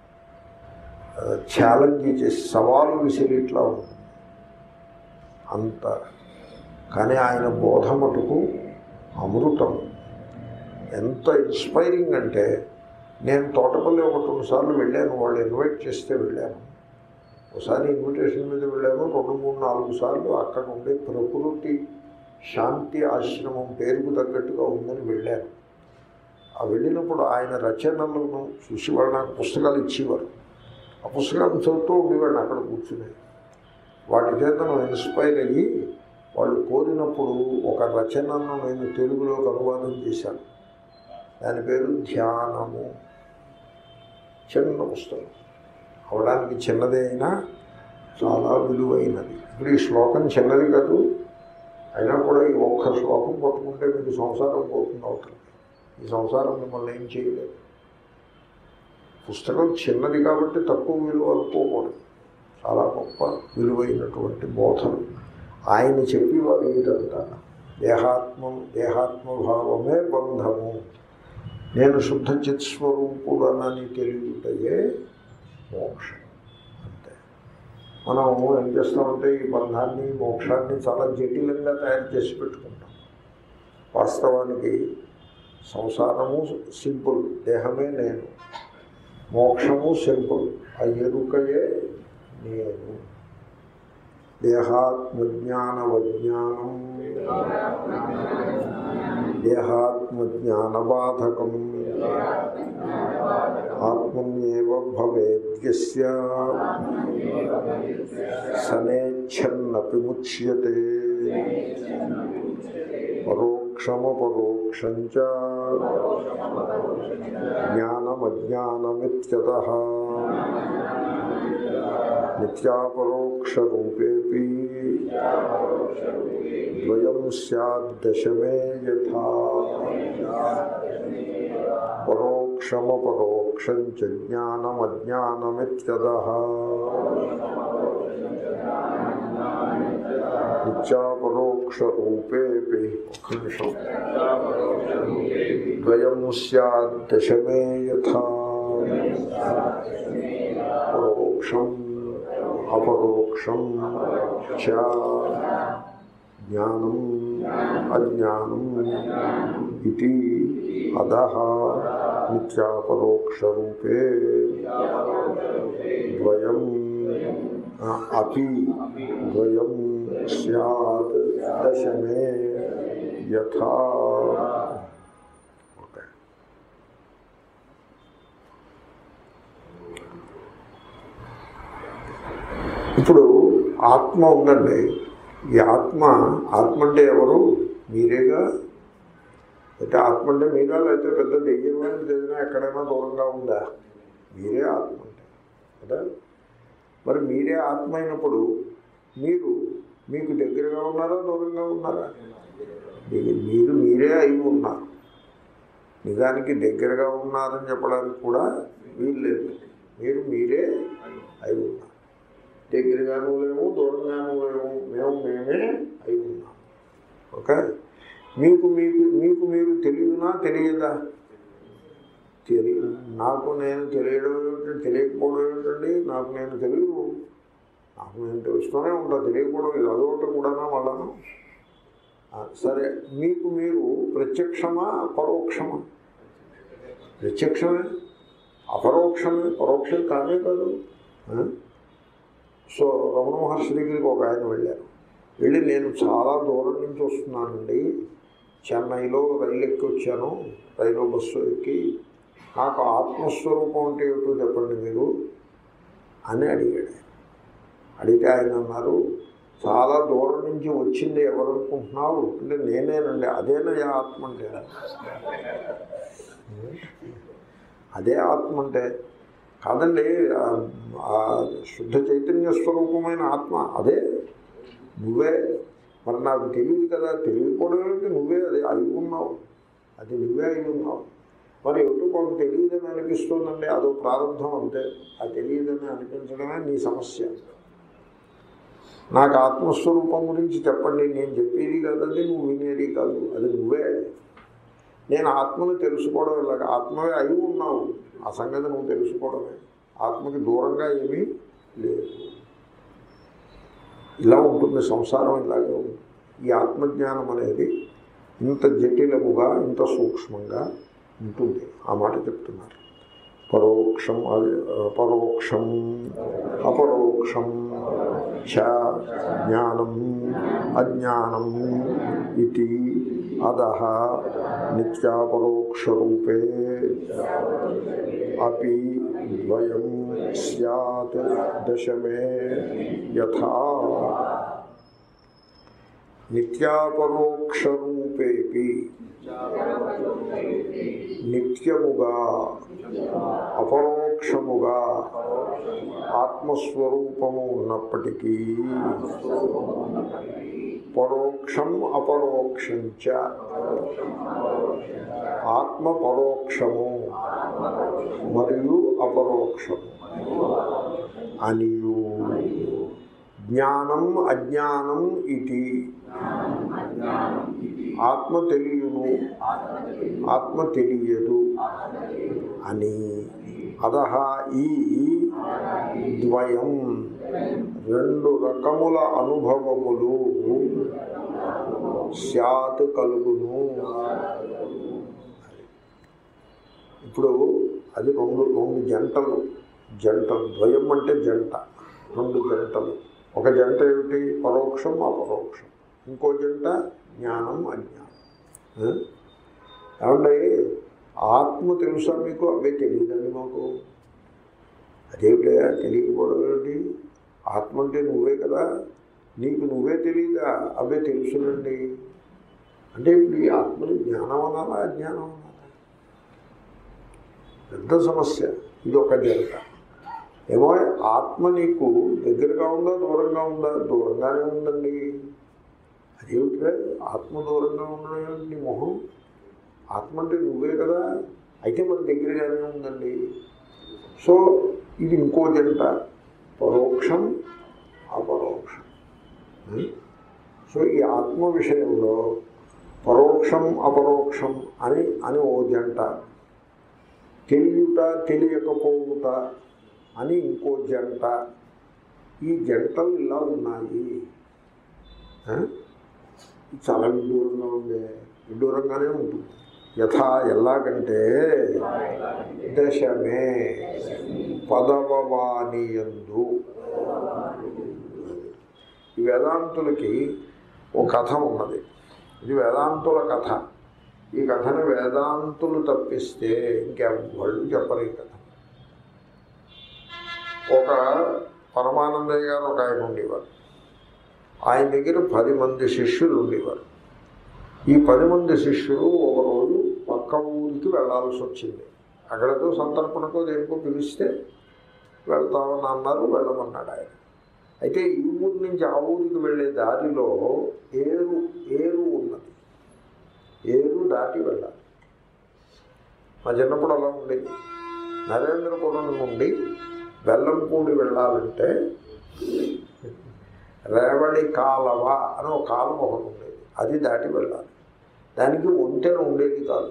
ఛాలెంజ్ చేసి సవాలు విసిరిట్లా ఉంటుంది అంత కానీ ఆయన బోధ మటుకు అమృతం ఎంత ఇన్స్పైరింగ్ అంటే నేను తోటపల్లి ఒకటి రెండు సార్లు వెళ్ళాను వాళ్ళు ఇన్వైట్ చేస్తే వెళ్ళాను ఒకసారి ఇన్విటేషన్ మీద వెళ్ళాను రెండు మూడు నాలుగు సార్లు అక్కడ ఉండే ప్రకృతి శాంతి ఆశ్రమం పేరుకు తగ్గట్టుగా ఉందని వెళ్ళాను ఆ వెళ్ళినప్పుడు ఆయన రచనలను చూసి వాళ్ళు నాకు పుస్తకాలు ఇచ్చేవారు ఆ పుస్తకాలను చదువుతూ ఉండేవాడిని అక్కడ కూర్చుని వాటి చేతను ఇన్స్పైర్ అయ్యి వాళ్ళు కోరినప్పుడు ఒక రచనను నేను తెలుగులోకి అనువాదం చేశాను దాని పేరు ధ్యానము చిన్న పుస్తకం అవడానికి చిన్నదే అయినా చాలా విలువైనది ఇప్పుడు ఈ శ్లోకం చిన్నది కాదు అయినా కూడా ఈ ఒక్క శ్లోకం పట్టుకుంటే మీకు సంసారం పోతుంది అవుతుంది ఈ సంసారం మిమ్మల్ని ఏం చేయలేదు పుస్తకం చిన్నది కాబట్టి తక్కువ విలువ అనుకోకూడదు చాలా గొప్ప విలువైనటువంటి బోధన ఆయన చెప్పేవారు ఇదంతా దేహాత్మ దేహాత్మభావమే బంధము నేను శుద్ధ చిత్స్వరూపుడనని తెలియటయే మోక్షం అంతే మనం ఏం చేస్తామంటే ఈ బంధాన్ని మోక్షాన్ని చాలా జటిలంగా తయారు చేసి పెట్టుకుంటాం వాస్తవానికి సంసారము సింపుల్ దేహమే నేను మోక్షము సింపుల్ ఆ ఎరుకయే నేను దేహాత్మజ్ఞానవజ్ఞానం దేహాత్మజ్ఞానబాధకం ఆత్మన్యేవ భవేద్యస్య సనేచ్ఛన్నపి ముచ్యతే పరోక్షమపరోక్షం చ జ్ఞానమజ్ఞానమిత్యత నిత్యాపరోక్షరూపేపి ద్వయం స్యాద్దశమే యథా పరోక్షమపరోక్షం చ జ్ఞానమజ్ఞానమిత్యద నిత్యాపరోక్షరూపేపి ఒక్క నిమిషం ద్వయం స్యాద్దశమే యథా పరోక్షం అపరోక్షం చ జ్ఞానం అజ్ఞానం ఇది అధః నిత్యాపరోక్షరూపే ద్వయం ఆ, అపి ద్వయం స్యాత్ దశమే యథా ఓకే ఇప్పుడు ఆత్మ ఉందండి ఈ ఆత్మ ఆత్మ అంటే ఎవరు మీరేగా అయితే ఆత్మ అంటే మీరా లేకపోతే పెద్ద దెయ్యమైన ఏదైనా ఎక్కడైనా దూరంగా ఉందా మీరే ఆత్మ అంటే కదా మరి మీరే ఆత్మ అయినప్పుడు మీరు మీకు దగ్గరగా ఉన్నారా దూరంగా ఉన్నారా మీ- మీరు మీరే అయి ఉన్నారు నిజానికి దగ్గరగా ఉన్నారని చెప్పడానికి కూడా వీల్లేదు మీరు మీరే అయి ఉన్నారు దగ్గరగాను లేము దూరంగాను లేము మేము మేమే అయి ఉన్నాం ఓకే మీకు మీకు మీకు మీరు తెలియనా తెలియదా తెలి నాకు నేను తెలియడం ఏమిటండి తెలియకపోవడం ఏమిటండి నాకు నేను తెలియదు నాకు నేను తెలుస్తూనే ఉంటా తెలియకపోవడం ఇది అదొకటి కూడానా మళ్ళాను ఆ, సరే మీకు మీరు ప్రత్యక్షమా పరోక్షమా ప్రత్యక్షమే అపరోక్షమే పరోక్షం కానే కాదు ఆ? సో రమణ మహర్షి దగ్గరికి ఒక ఆయన వెళ్ళారు వెళ్ళి నేను చాలా దూరం నుంచి వస్తున్నానండి చెన్నైలో రైలు ఎక్కి వచ్చాను రైలు బస్సు ఎక్కి నాకు ఆత్మస్వరూపం అంటే ఏమిటో చెప్పండి మీరు అని అడిగాడు ఆయన. అడిగితే ఆయన అన్నారు చాలా దూరం నుంచి వచ్చింది ఎవరు అనుకుంటున్నావు అంటే నేనేనండి అదేనయ్యా ఆత్మ అంటే అదే ఆత్మ అంటే కాదండి ఆ- ఆ శుద్ధ చైతన్య స్వరూపమైన ఆత్మ అదే నువ్వే మరి నాకు తెలియదు కదా తెలియకపోవడం ఏంటి నువ్వే అది అయి ఉన్నావు అది నువ్వే అయి ఉన్నావు మరి ఎటు మాకు తెలియదని అనిపిస్తుందండి అదో ప్రారంభం అంతే ఆ తెలియదని అనిపించడమే నీ సమస్య నాకు ఆత్మస్వరూపం గురించి చెప్పండి నేను చెప్పేది కాదండి నువ్వు వినేది కాదు అది నువ్వే నేను ఆత్మను తెలుసుకోవడం ఇలాగ ఆత్మవే అయి ఉన్నావు ఆ సంగతి నువ్వు తెలుసుకోవడమే ఆత్మకి దూరంగా ఏమీ లేదు ఇలా ఉంటుంది సంసారం ఇలాగే ఉంటుంది ఈ ఆత్మజ్ఞానం అనేది ఇంత జటిలముగా ఇంత సూక్ష్మంగా ఉంటుంది ఆ మాట చెప్తున్నారు పరోక్షం అది పరోక్షం అపరోక్షం చ జ్ఞానం అజ్ఞానం ఇది అదహ నిత్యాపరోక్షరూపే అపి ద్వయం స్యాత్ దశమే యథా నిత్యాపరోక్షరూపేపి నిత్యముగా అపరోక్షముగా ఆత్మస్వరూపము ఉన్నప్పటికీ పరోక్షం అపరోక్షం చ ఆత్మ పరోక్షము మరియు అపరోక్షము అనియు జ్ఞానం అజ్ఞానం ఇది ఆత్మ తెలియను ఆత్మ తెలియదు అని అదహ ఈ ద్వయం రెండు రకముల అనుభవములు స్యాత్ కలుగును ఇప్పుడు అది రెండు రెండు జంటలు జంట ద్వయం అంటే జంట రెండు జంటలు ఒక జంట ఏమిటి పరోక్షం అపరోక్షం ఇంకో జంట జ్ఞానం అజ్ఞానం ఆ? ఏమండి ఆత్మ తెలుసా మీకు అవే తెలియదండి మాకు అదేమిటా తెలియకపోవడం ఏంటి ఆత్మ అంటే నువ్వే కదా నీకు నువ్వే తెలియదా అవే తెలుసునండి అంటే ఇప్పుడు ఈ ఆత్మని జ్ఞానం అనాలా అజ్ఞానం అనాలా పెద్ద సమస్య ఇది ఒక జంట ఏమో ఆత్మ నీకు దగ్గరగా ఉందా దూరంగా ఉందా దూరంగానే ఉందండి అదేమిట్రా ఆత్మ దూరంగా ఉండడం ఏమిటి నీ మొహం ఆత్మ అంటే నువ్వే కదా అయితే మన దగ్గరగానే ఉందండి సో ఇది ఇంకో జంట పరోక్షం అపరోక్షం ఉం? సో ఈ ఆత్మ విషయంలో పరోక్షం అపరోక్షం అని అని ఓ జంట తెలియట తెలియకపోవుట అని ఇంకో జంట ఈ జంటలు ఇలా ఉన్నాయి ఆ? ఇది చాలా విడ్డూరంగా ఉంది విడ్డూరంగానే ఉంటుంది యథా ఎలాగంటే దశమే పదవవాణియందు ఈ వేదాంతులకి ఒక కథ ఉన్నది ఇది వేదాంతుల కథ ఈ కథను వేదాంతులు తప్పిస్తే ఇంకెవ్వళ్ళు చెప్పరు ఈ కథ ఒక పరమానందయ్య గారు ఒక ఆయన ఉండేవారు ఆయన దగ్గర పది మంది శిష్యులు ఉండేవారు ఈ పది మంది శిష్యులు ఒక రోజు పక్క ఊరికి వెళ్ళాల్సి వచ్చింది అక్కడతో సంతర్పణకో దేనికో పిలిస్తే వెళ్తామని అన్నారు వెళ్ళమన్నాడు ఆయన అయితే ఈ ఊరి నుంచి ఆ ఊరికి వెళ్ళే దారిలో ఏరు ఏరు ఉన్నది ఏరు దాటి వెళ్ళాలి మా చిన్నప్పుడు అలా ఉండేది నరేంద్రపురం నుండి బెల్లంపూడి వెళ్ళాలంటే రేవడి కాలవ అని ఒక కాలం ఒకటి ఉండేది అది దాటి వెళ్ళాలి దానికి ఒంటెన ఉండేది కాదు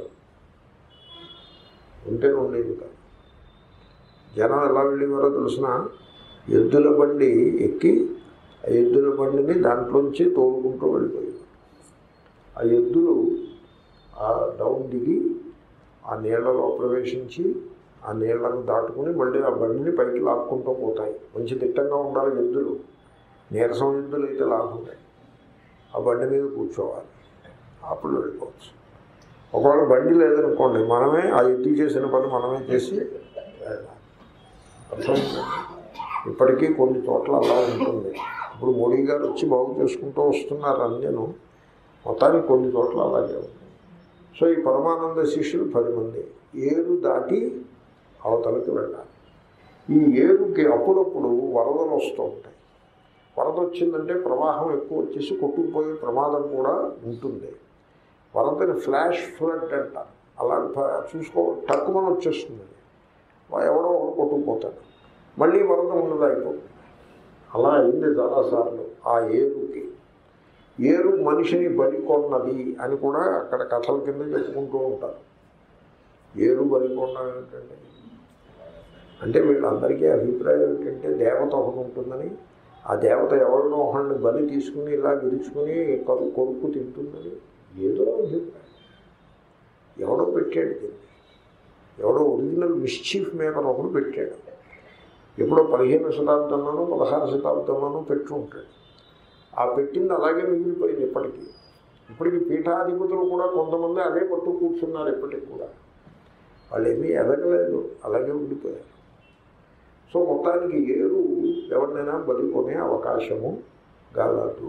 ఒంటెన ఉండేది కాదు జనం ఎలా వెళ్ళేవారో తెలిసిన ఎద్దుల బండి ఎక్కి ఆ ఎద్దుల బండిని దాంట్లోంచి తోలుకుంటూ వెళ్ళిపోయారు ఆ ఎద్దులు ఆ డౌన్ దిగి ఆ నీళ్లలో ప్రవేశించి ఆ నీళ్లను దాటుకుని మళ్ళీ ఆ బండిని పైకి లాక్కుంటూ పోతాయి మంచి దిట్టంగా ఉండాలి ఎద్దులు నీరసం ఎద్దులు అయితే లాగుంటాయి ఆ బండి మీద కూర్చోవాలి అప్పుడు వెళ్ళిపోవచ్చు ఒకవేళ బండి లేదనుకోండి మనమే ఆ ఎద్దు చేసిన పని మనమే చేసి వెళ్ళాలి అర్థమైందా? ఇప్పటికీ కొన్ని చోట్ల అలా ఉంటుంది ఇప్పుడు మోడీ గారు వచ్చి బాగు చేసుకుంటూ వస్తున్నారు అందరూ మొత్తానికి కొన్ని చోట్ల అలాగే ఉంది సో ఈ పరమానంద శిష్యులు పది మంది ఏరు దాటి అవతలకి వెళ్ళాలి ఈ ఏరుకి అప్పుడప్పుడు వరదలు వస్తూ ఉంటాయి వరద వచ్చిందంటే ప్రవాహం ఎక్కువ వచ్చేసి కొట్టుకుపోయే ప్రమాదం కూడా ఉంటుంది వరదని ఫ్లాష్ ఫ్లడ్ అంటారు అలా ప- చూసుకో టక్కుమని వచ్చేస్తుంది వా- ఎవడో ఒకడు కొట్టుకుపోతాడు మళ్ళీ వరద ఉండదు అయిపోతుంది అలా అయింది చాలాసార్లు ఆ ఏరుకి ఏరు మనిషిని బలి కొన్నది అని కూడా అక్కడ కథల కింద చెప్పుకుంటూ ఉంటారు ఏరు బలి కొన్నది ఏంటంటే అంటే వీళ్ళందరికీ అభిప్రాయం ఏంటంటే దేవత ఒకటి ఉంటుందని ఆ దేవత ఎవరినో ఒకళ్ళని బలి తీసుకుని ఇలా విరుచుకుని కొరు కొరుకు తింటుందని ఏదో అభిప్రాయం ఎవడో పెట్టాడు దీన్ని ఎవడో ఒరిజినల్ మిస్చీఫ్ మేకర్ ఒకడు పెట్టాడు ఎప్పుడో పదిహేను శతాబ్దంలోనూ పదహారు శతాబ్దంలోనూ పెట్టి ఉంటాడు ఆ పెట్టింది అలాగే మిగిలిపోయింది ఇప్పటికీ ఇప్పటికి పీఠాధిపతులు కూడా కొంతమంది అదే పట్టు కూర్చున్నారు ఇప్పటికి కూడా వాళ్ళు ఏమీ ఎదగలేదు అలాగే ఉండిపోయారు సో మొత్తానికి ఏరు ఎవరినైనా బలికొనే అవకాశము గలదు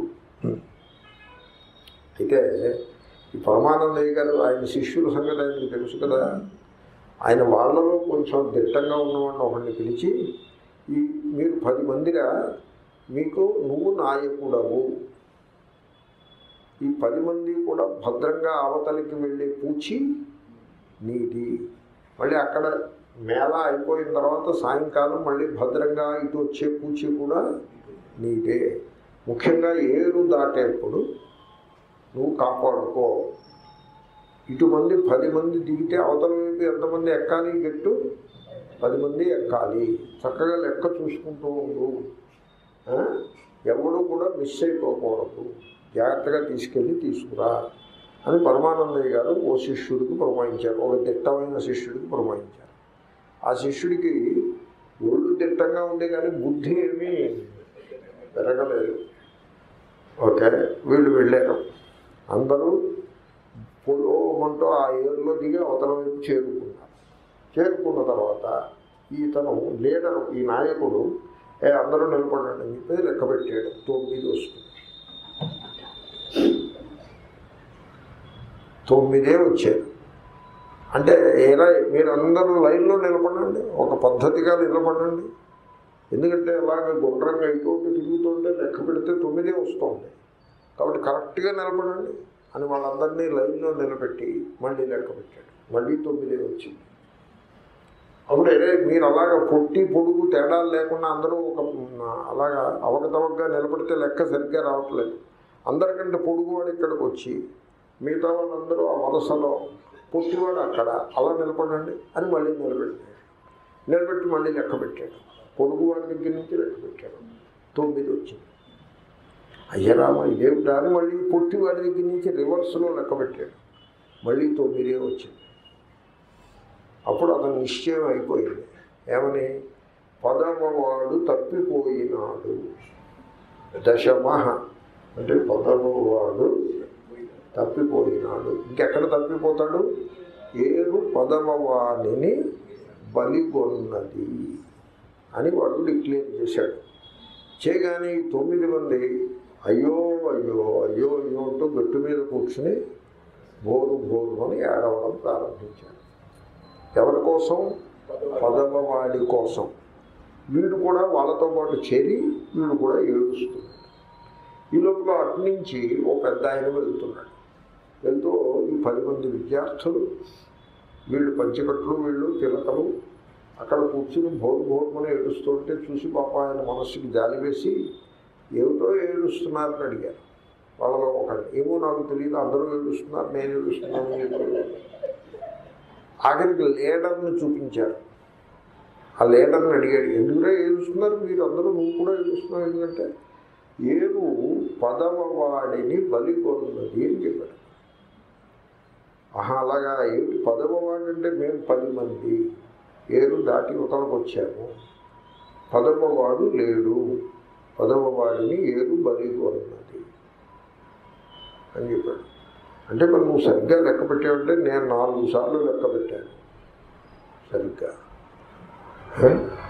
అయితే ఈ పరమానందయ్య గారు ఆయన శిష్యుల సంగతి ఆయనకు తెలుసు కదా ఆయన వాళ్ళలో కొంచెం దిట్టంగా ఉన్నవాడిని ఒకరిని పిలిచి ఈ మీరు పది మందిగా మీకు నువ్వు నాయకుడవు ఈ పది మంది కూడా భద్రంగా అవతలికి వెళ్ళే పూచి నీది మళ్ళీ అక్కడ మేళ అయిపోయిన తర్వాత సాయంకాలం మళ్ళీ భద్రంగా ఇటు వచ్చే పూచి కూడా నీదే ముఖ్యంగా ఏరు దాటేప్పుడు నువ్వు కాపాడుకో ఇటుమంది పది మంది దిగితే అవతల వైపు ఎంతమంది ఎక్కాలి గట్టు పది మంది ఎక్కాలి చక్కగా లెక్క చూసుకుంటూ ఉండు ఆ? ఎవడు కూడా మిస్ అయిపోకూడదు జాగ్రత్తగా తీసుకెళ్ళి తీసుకురా అని పరమానందయ్య గారు ఓ శిష్యుడికి పురమాయించారు ఒక దిట్టమైన శిష్యుడికి పురమాయించారు ఆ శిష్యుడికి ఒళ్ళు దిట్టంగా ఉంది కానీ బుద్ధి ఏమీ పెరగలేదు ఓకే వీళ్ళు వెళ్ళారు అందరూ పొలోమంటూ ఆ ఏరులో దిగి అవతల వైపు చేరుకున్నారు చేరుకున్న తర్వాత ఈతను లీడరు ఈ నాయకుడు ఏ అందరూ నిలబడండి అని చెప్పి లెక్క పెట్టాడు తొమ్మిది వస్తుంది తొమ్మిదే వచ్చారు అంటే ఏరా మీరందరూ లైన్లో నిలబడండి ఒక పద్ధతిగా నిలబడండి ఎందుకంటే అలాగ గుండ్రంగా ఇటు అటు తిరుగుతుంటే లెక్క పెడితే తొమ్మిదే వస్తుంది కాబట్టి కరెక్ట్గా నిలబడండి అని వాళ్ళందరినీ లైన్లో నిలబెట్టి మళ్ళీ లెక్క పెట్టాడు మళ్ళీ తొమ్మిదే వచ్చింది అప్పుడు అరే మీరు అలాగ పొట్టి పొడుగు తేడాలు లేకుండా అందరూ ఒక అలాగా అవకతవకగా నిలబడితే లెక్క సరిగ్గా రావట్లేదు అందరికంటే పొడుగువాడు ఇక్కడికి వచ్చి మిగతా వాళ్ళందరూ ఆ వరసలో పొట్టివాడు అక్కడ అలా నిలబడండి అని మళ్ళీ నిలబెట్టాడు నిలబెట్టి మళ్ళీ లెక్క పెట్టాడు పొడుగువాడి దగ్గర నుంచి లెక్క పెట్టాడు తొమ్మిది వచ్చింది అయ్యరామ ఇదేమిటా అని మళ్ళీ పొట్టివాడి దగ్గర నుంచి రివర్స్లో లెక్క పెట్టాడు మళ్ళీ తొమ్మిదే వచ్చింది అప్పుడు అతను నిశ్చయం అయిపోయింది ఏమని పదమవాడు తప్పిపోయినాడు దశమ అంటే పదమవాడు తప్పిపోయినాడు ఇంకెక్కడ తప్పిపోతాడు ఏరు పదమవాణిని బలిగొన్నది అని వాడు డిక్లేర్ చేశాడు చేయగానే ఈ తొమ్మిది మంది అయ్యో అయ్యో అయ్యో అయ్యో అంటూ గట్టు మీద కూర్చుని బోరు బోరు అని ఏడవడం ప్రారంభించారు ఎవరి కోసం పదవవాడి కోసం వీడు కూడా వాళ్ళతో పాటు చేరి వీడు కూడా ఏడుస్తున్నాడు ఈ లోపల అటు నుంచి ఓ పెద్ద ఆయన వెళ్తున్నాడు వెళ్తూ ఈ పది మంది విద్యార్థులు వీళ్ళు పంచకట్లు వీళ్ళు తిలకలు అక్కడ కూర్చుని భోరు భోరుమని ఏడుస్తుంటే చూసి పాప ఆయన మనస్సుకి జాలి వేసి ఏమిటో ఏడుస్తున్నారని అడిగారు వాళ్ళలో ఒకటి ఏమో నాకు తెలియదు అందరూ ఏడుస్తున్నారు నేను ఏడుస్తున్నాను మీరు ఏడుస్తున్నారు. ఆఖరికి లీడర్ని చూపించారు ఆ లీడర్ని అడిగాడు ఎందుకురా ఏడుస్తున్నారు మీరు అందరూ నువ్వు కూడా ఏడుస్తున్నావు ఎందుకంటే ఏరు పదవ వాడిని బలిగొన్నది అని చెప్పాడు ఆహా అలాగా ఏమిటి పదవ వాడు అంటే మేము పది మంది ఏరు దాటి ఉతలకు వచ్చాము పదవ వాడు లేడు పదవ వాడిని ఏరు బలిగొన్నది అని చెప్పాడు అంటే మరి నువ్వు సరిగ్గా లెక్క పెట్టావంటే నేను నాలుగు సార్లు లెక్క పెట్టాను సరిగ్గా హ?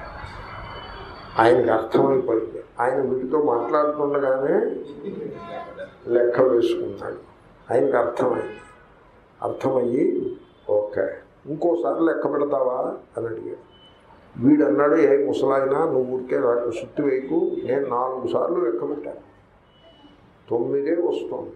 ఆయనకి అర్థమైపోయింది ఆయన వీటితో మాట్లాడుతుండగానే లెక్క వేసుకున్నాడు ఆయనకి అర్థమైంది అర్థమయ్యి ఓకే ఇంకోసారి లెక్క పెడతావా అని అడిగాడు వీడు అన్నాడు ఏ ముసలాయినా నువ్వు ఊరికే నాకు సుత్తి వేయకు నేను నాలుగు సార్లు లెక్క పెట్టాను తొమ్మిదే వస్తుంది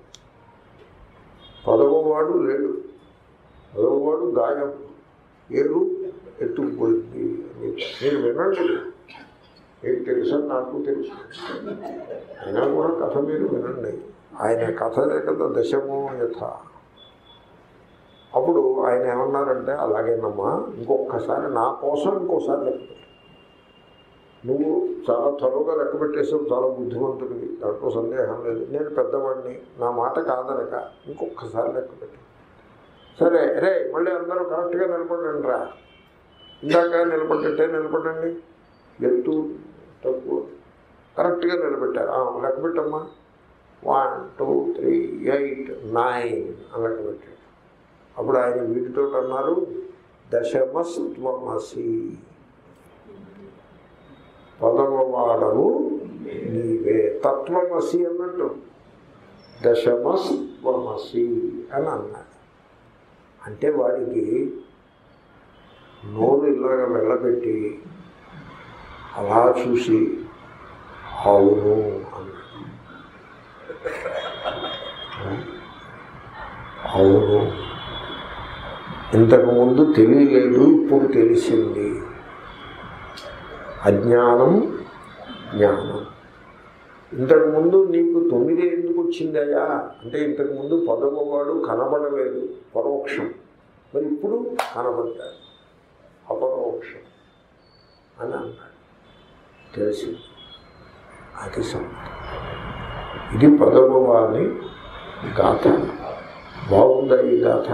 పదవవాడు లేడు పదవవాడు గాయం ఏరు ఎత్తుకుపోయింది అని మీరు వినండి మీకు తెలుసా నాకు తెలుసు అయినా కూడా కథ మీరు వినండి ఆయన కథలే కదా దశమో యథ అప్పుడు ఆయన ఏమన్నారంటే అలాగేనమ్మా ఇంకొకసారి నా కోసం ఇంకోసారి లెక్క పెట్టు. నువ్వు చాలా త్వరగా లెక్క పెట్టేసావు చాలా బుద్ధిమంతుడివి దాంట్లో సందేహం లేదు నేను పెద్దవాడిని నా మాట కాదనక ఇంకొకసారి లెక్క పెట్టు సరే రే మళ్ళీ అందరూ కరెక్ట్గా నిలబడండి రా ఇందాక నిలబడ్డట్టే నిలబడండి ఎత్తు తక్కువ కరెక్ట్గా నిలబెట్టారు ఆ, లెక్క పెట్టమ్మా one two three eight nine అని లెక్క పెట్టాడు అప్పుడు ఆయన వీటితో అన్నారు దశమస్త్వమసి పదవవాడవు నీవే తత్వమసి అన్నట్టు దశమస్త్వమసి అని అన్నాడు అంటే వాడికి నోరు ఇలాగ వెళ్ళబెట్టి అలా చూసి అవును అన్నాడు అవును ఇంతకుముందు తెలియలేదు ఇప్పుడు తెలిసింది అజ్ఞానం జ్ఞానం ఇంతకుముందు నీకు తొమ్మిది ఎందుకు వచ్చిందయ్యా అంటే ఇంతకుముందు పదవవాడు కనబడలేదు పరోక్షం మరి ఇప్పుడు కనబడ్డాడు అపరోక్షం అని అన్నాడు తెలిసింది అది సంగతి ఇది పదవవాని గాథ బాగుందా ఈ గాథ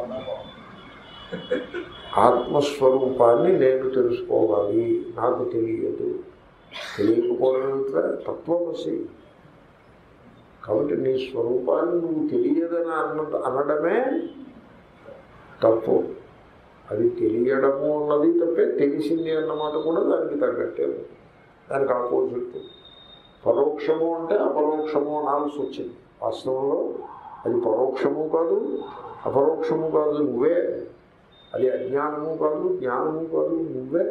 ఆత్మస్వరూపాన్ని నేను తెలుసుకోవాలి నాకు తెలియదు తెలియకపోవడంతో తత్వమసి కాబట్టి నీ స్వరూపాన్ని నువ్వు తెలియదని అన్న అనడమే తప్పు అది తెలియడము అన్నది తప్పే తెలిసింది అన్నమాట కూడా దానికి తగ్గట్టే ఉంది. దానికి ఆపోజిట్ పరోక్షము అంటే అపరోక్షము అనాల్సి వచ్చింది వాస్తవంలో అది పరోక్షము కాదు అపరోక్షము కాదు నువ్వే అది అజ్ఞానము కాదు జ్ఞానము కాదు నువ్వే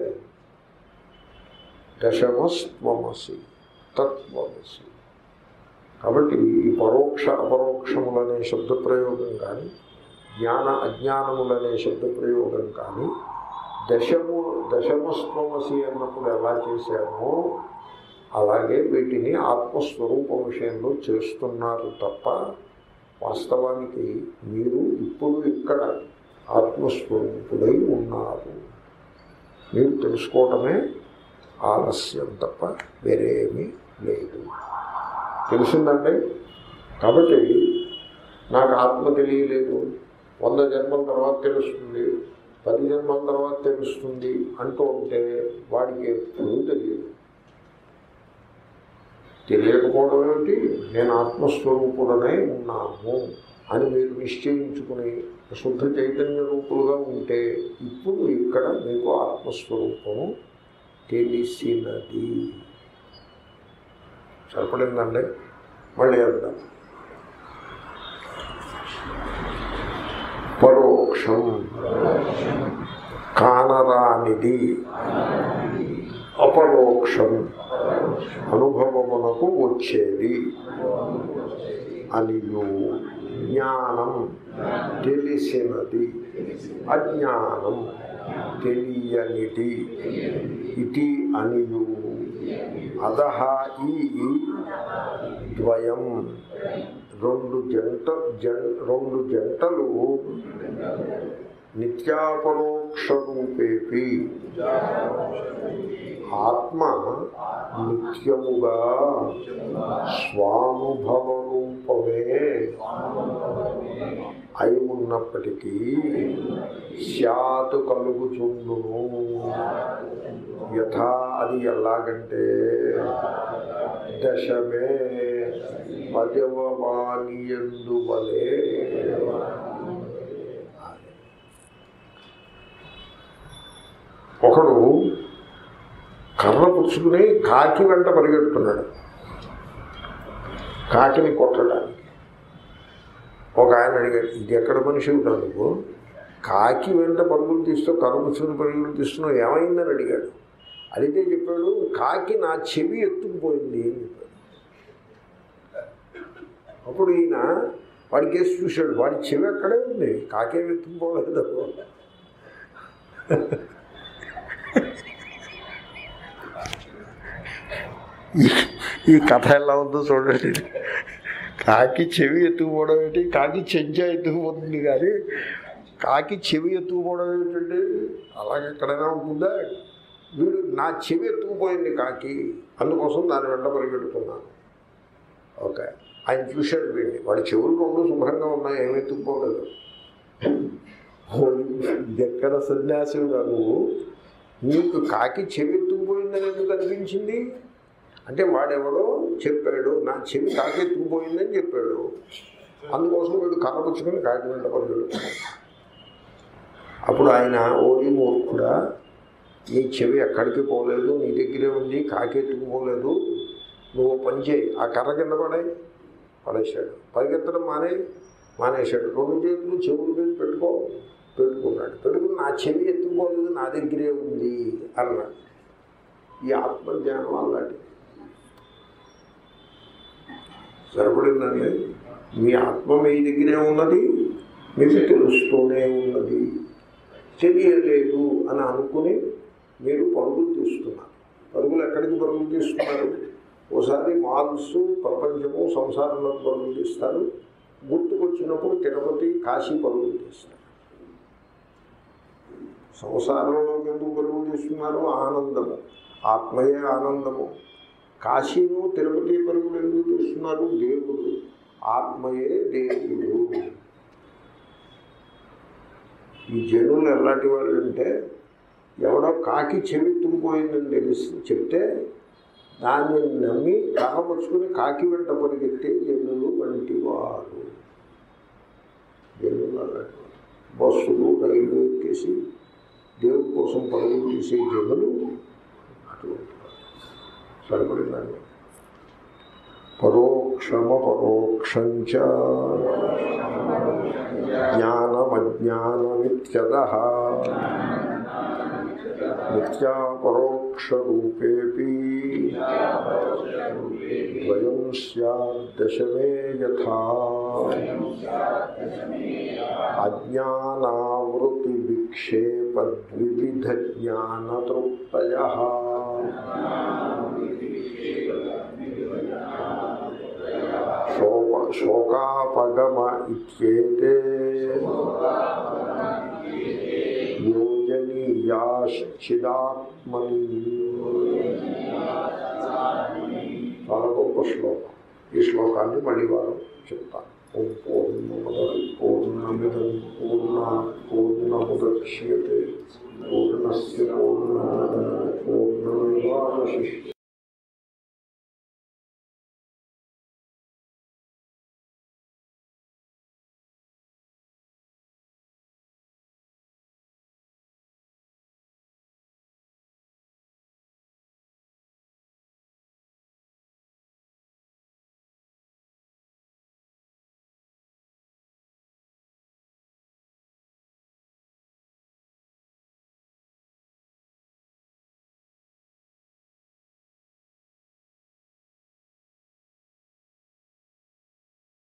దశమస్త్వమసి తత్వమసి కాబట్టి ఈ పరోక్ష అపరోక్షములనే శబ్ద ప్రయోగం కానీ జ్ఞాన అజ్ఞానములనే శబ్ద ప్రయోగం కానీ దశము దశమస్త్వమసి అన్నప్పుడు ఎలా చేశామో అలాగే వీటిని ఆత్మస్వరూప విషయంలో చేస్తున్నారు తప్ప వాస్తవానికి మీరు ఇప్పుడు ఇక్కడ ఆత్మస్వరూపుడై ఉన్నారు మీరు తెలుసుకోవటమే ఆలస్యం తప్ప వేరే ఏమీ లేదు తెలిసిందండి కాబట్టి నాకు ఆత్మ తెలియలేదు వంద జన్మల తర్వాత తెలుస్తుంది పది జన్మల తర్వాత తెలుస్తుంది అంటూ ఉంటే వాడికి ఎప్పుడూ తెలియదు తెలియకపోవడం ఏమిటి నేను ఆత్మస్వరూపుడనై ఉన్నాను అని మీరు నిశ్చయించుకుని శుద్ధ చైతన్య రూపులుగా ఉంటే ఇప్పుడు ఇక్కడ మీకు ఆత్మస్వరూపము తెలిసినది సరిపడిందండి మళ్ళీ వెళ్దాం పరోక్షం కానరానిది అపరోక్షం అనుభవమునకు వచ్చేది అనియు జ్ఞానం తెలిసినది అజ్ఞానం తెలియనిది ఇది అనియు అదహ ఈ ద్వయం రెండు జంట జన్ రెండు జంటలు నిత్యాపరోక్ష రూపేపి ఆత్మ నిత్యముగా స్వానుభవ రూపమే అయి ఉన్నప్పటికీ శాతు కలుగుచుండును యథా అది ఎలాగంటే దశమే పదవ వాణియందువలే ఒకడు కర్ర పుచ్చుకుని కాకి వెంట పరిగెడుతున్నాడు కాకిని కొట్టడానికి ఒక ఆయన అడిగాడు ఇది ఎక్కడ మనిషి ఉంటావు నువ్వు కాకి వెంట పరుగులు తీస్తూ కర్ర పుచ్చుకుని పరుగులు తీస్తున్నావు ఏమైందని అడిగాడు అడిగితే చెప్పాడు కాకి నా చెవి ఎత్తుకుపోయింది అని చెప్పాడు అప్పుడు ఈయన వాడి కేసు చూశాడు వాడి చెవి అక్కడే ఉంది కాకే ఎత్తుకుపోలేదు ఈ- ఈ కథ ఎలా ఉందో చూడండి కాకి చెవి ఎత్తుకుపోవడం ఏంటి కాకి చెంచా ఎత్తుకుపోతుంది కానీ కాకి చెవి ఎత్తుకుపోవడం ఏంటండి అలాగే ఎక్కడైనా ఉంటుందా వీడు నా చెవి ఎత్తుకుపోయింది కాకి అందుకోసం దాని వెంట పరిగెడుతున్నాను ఓకే ఆయన చూశాడు వీడిని వాడి చెవులు రెండు శుభ్రంగా ఉన్నాయి ఏమి ఎత్తుకుపోలేదు ఇది ఎక్కడ సన్యాసం నువ్వు నీకు కాకి చెవి ఎత్తుకుపోయిందని ఎందుకు అనిపించింది అంటే వాడెవడో చెప్పాడు నా చెవి కాకి ఎత్తుకుపోయిందని చెప్పాడు అందుకోసం వీడు కర్ర పుచ్చుకొని కాకి వెంట పరిగెడుతున్నాడు అప్పుడు ఆయన ఓడి మూర్ఖుడా నీ చెవి ఎక్కడికి పోలేదు నీ దగ్గరే ఉంది కాకి ఎత్తుకుపోలేదు నువ్వు పని చేయి ఆ కర్ర కింద పడే పడేశాడు పరిగెత్తడం మానే మానేశాడు రెండు చేతులు చెవుల మీద పెట్టుకో పెట్టుకున్నాడు పెట్టుకుని నా చెవి ఎత్తుకోలేదు నా దగ్గరే ఉంది అన్నాడు ఈ ఆత్మజ్ఞానం అలాంటిది సరిపడిందండి మీ ఆత్మ మీ దగ్గరే ఉన్నది మీకు తెలుస్తూనే ఉన్నది తెలియలేదు అని అనుకుని మీరు పరుగులు తీస్తున్నారు పరుగులు ఎక్కడికి పరుగులు తీస్తున్నారు ఓసారి మాల్స్ ప్రపంచము సంసారంలో పరుగులు తీస్తారు గుర్తుకొచ్చినప్పుడు తిరుపతి కాశీ పరుగులు తీస్తారు సంసారంలోకి ఎందుకు పరుగులు తీస్తున్నారు ఆనందము ఆత్మయే ఆనందము కాశీను తిరుపతి పరుగులు ఎందుకు తీస్తున్నారు దేవుడు ఆత్మయే దేవుడు ఈ జనులు ఎలాంటి వాళ్ళు అంటే ఎవడో కాకి చెవిత్తుకుపోయిందని తెలిసి చెప్తే దాన్ని నమ్మి కర్రపరుచుకుని కాకి వెంట పరిగెత్తే జనులు వంటి వారు జనులు అలాంటి వారు. బస్సులు రైళ్ళు ఎక్కేసి దేవుడి కోసం పరుగులు తీసే జనులు అటువంటి వారు. సరిపడిందండి పరోక్షమ పరోక్షంచ జ్ఞానమజ్ఞానమిత్యద నిత్యాపరోక్షరూపేపి ద్వయం స్యాద్దశమే యథా అజ్ఞానావృతి విక్షేపద్వివిధ జ్ఞానతృప్తయ శోక శోకాపగమ ఇత్యేతే యోజనీయాశ్చిదాత్మని చాలా గొప్ప శ్లోకం ఈ శ్లోకాన్ని మళ్ళీ వారు చెప్తాను ఓం పూర్ణముద పూర్ణమిదం పూర్ణ పూర్ణముద్యతే పూర్ణస్ పూర్ణ పూర్ణమేవాశిష్య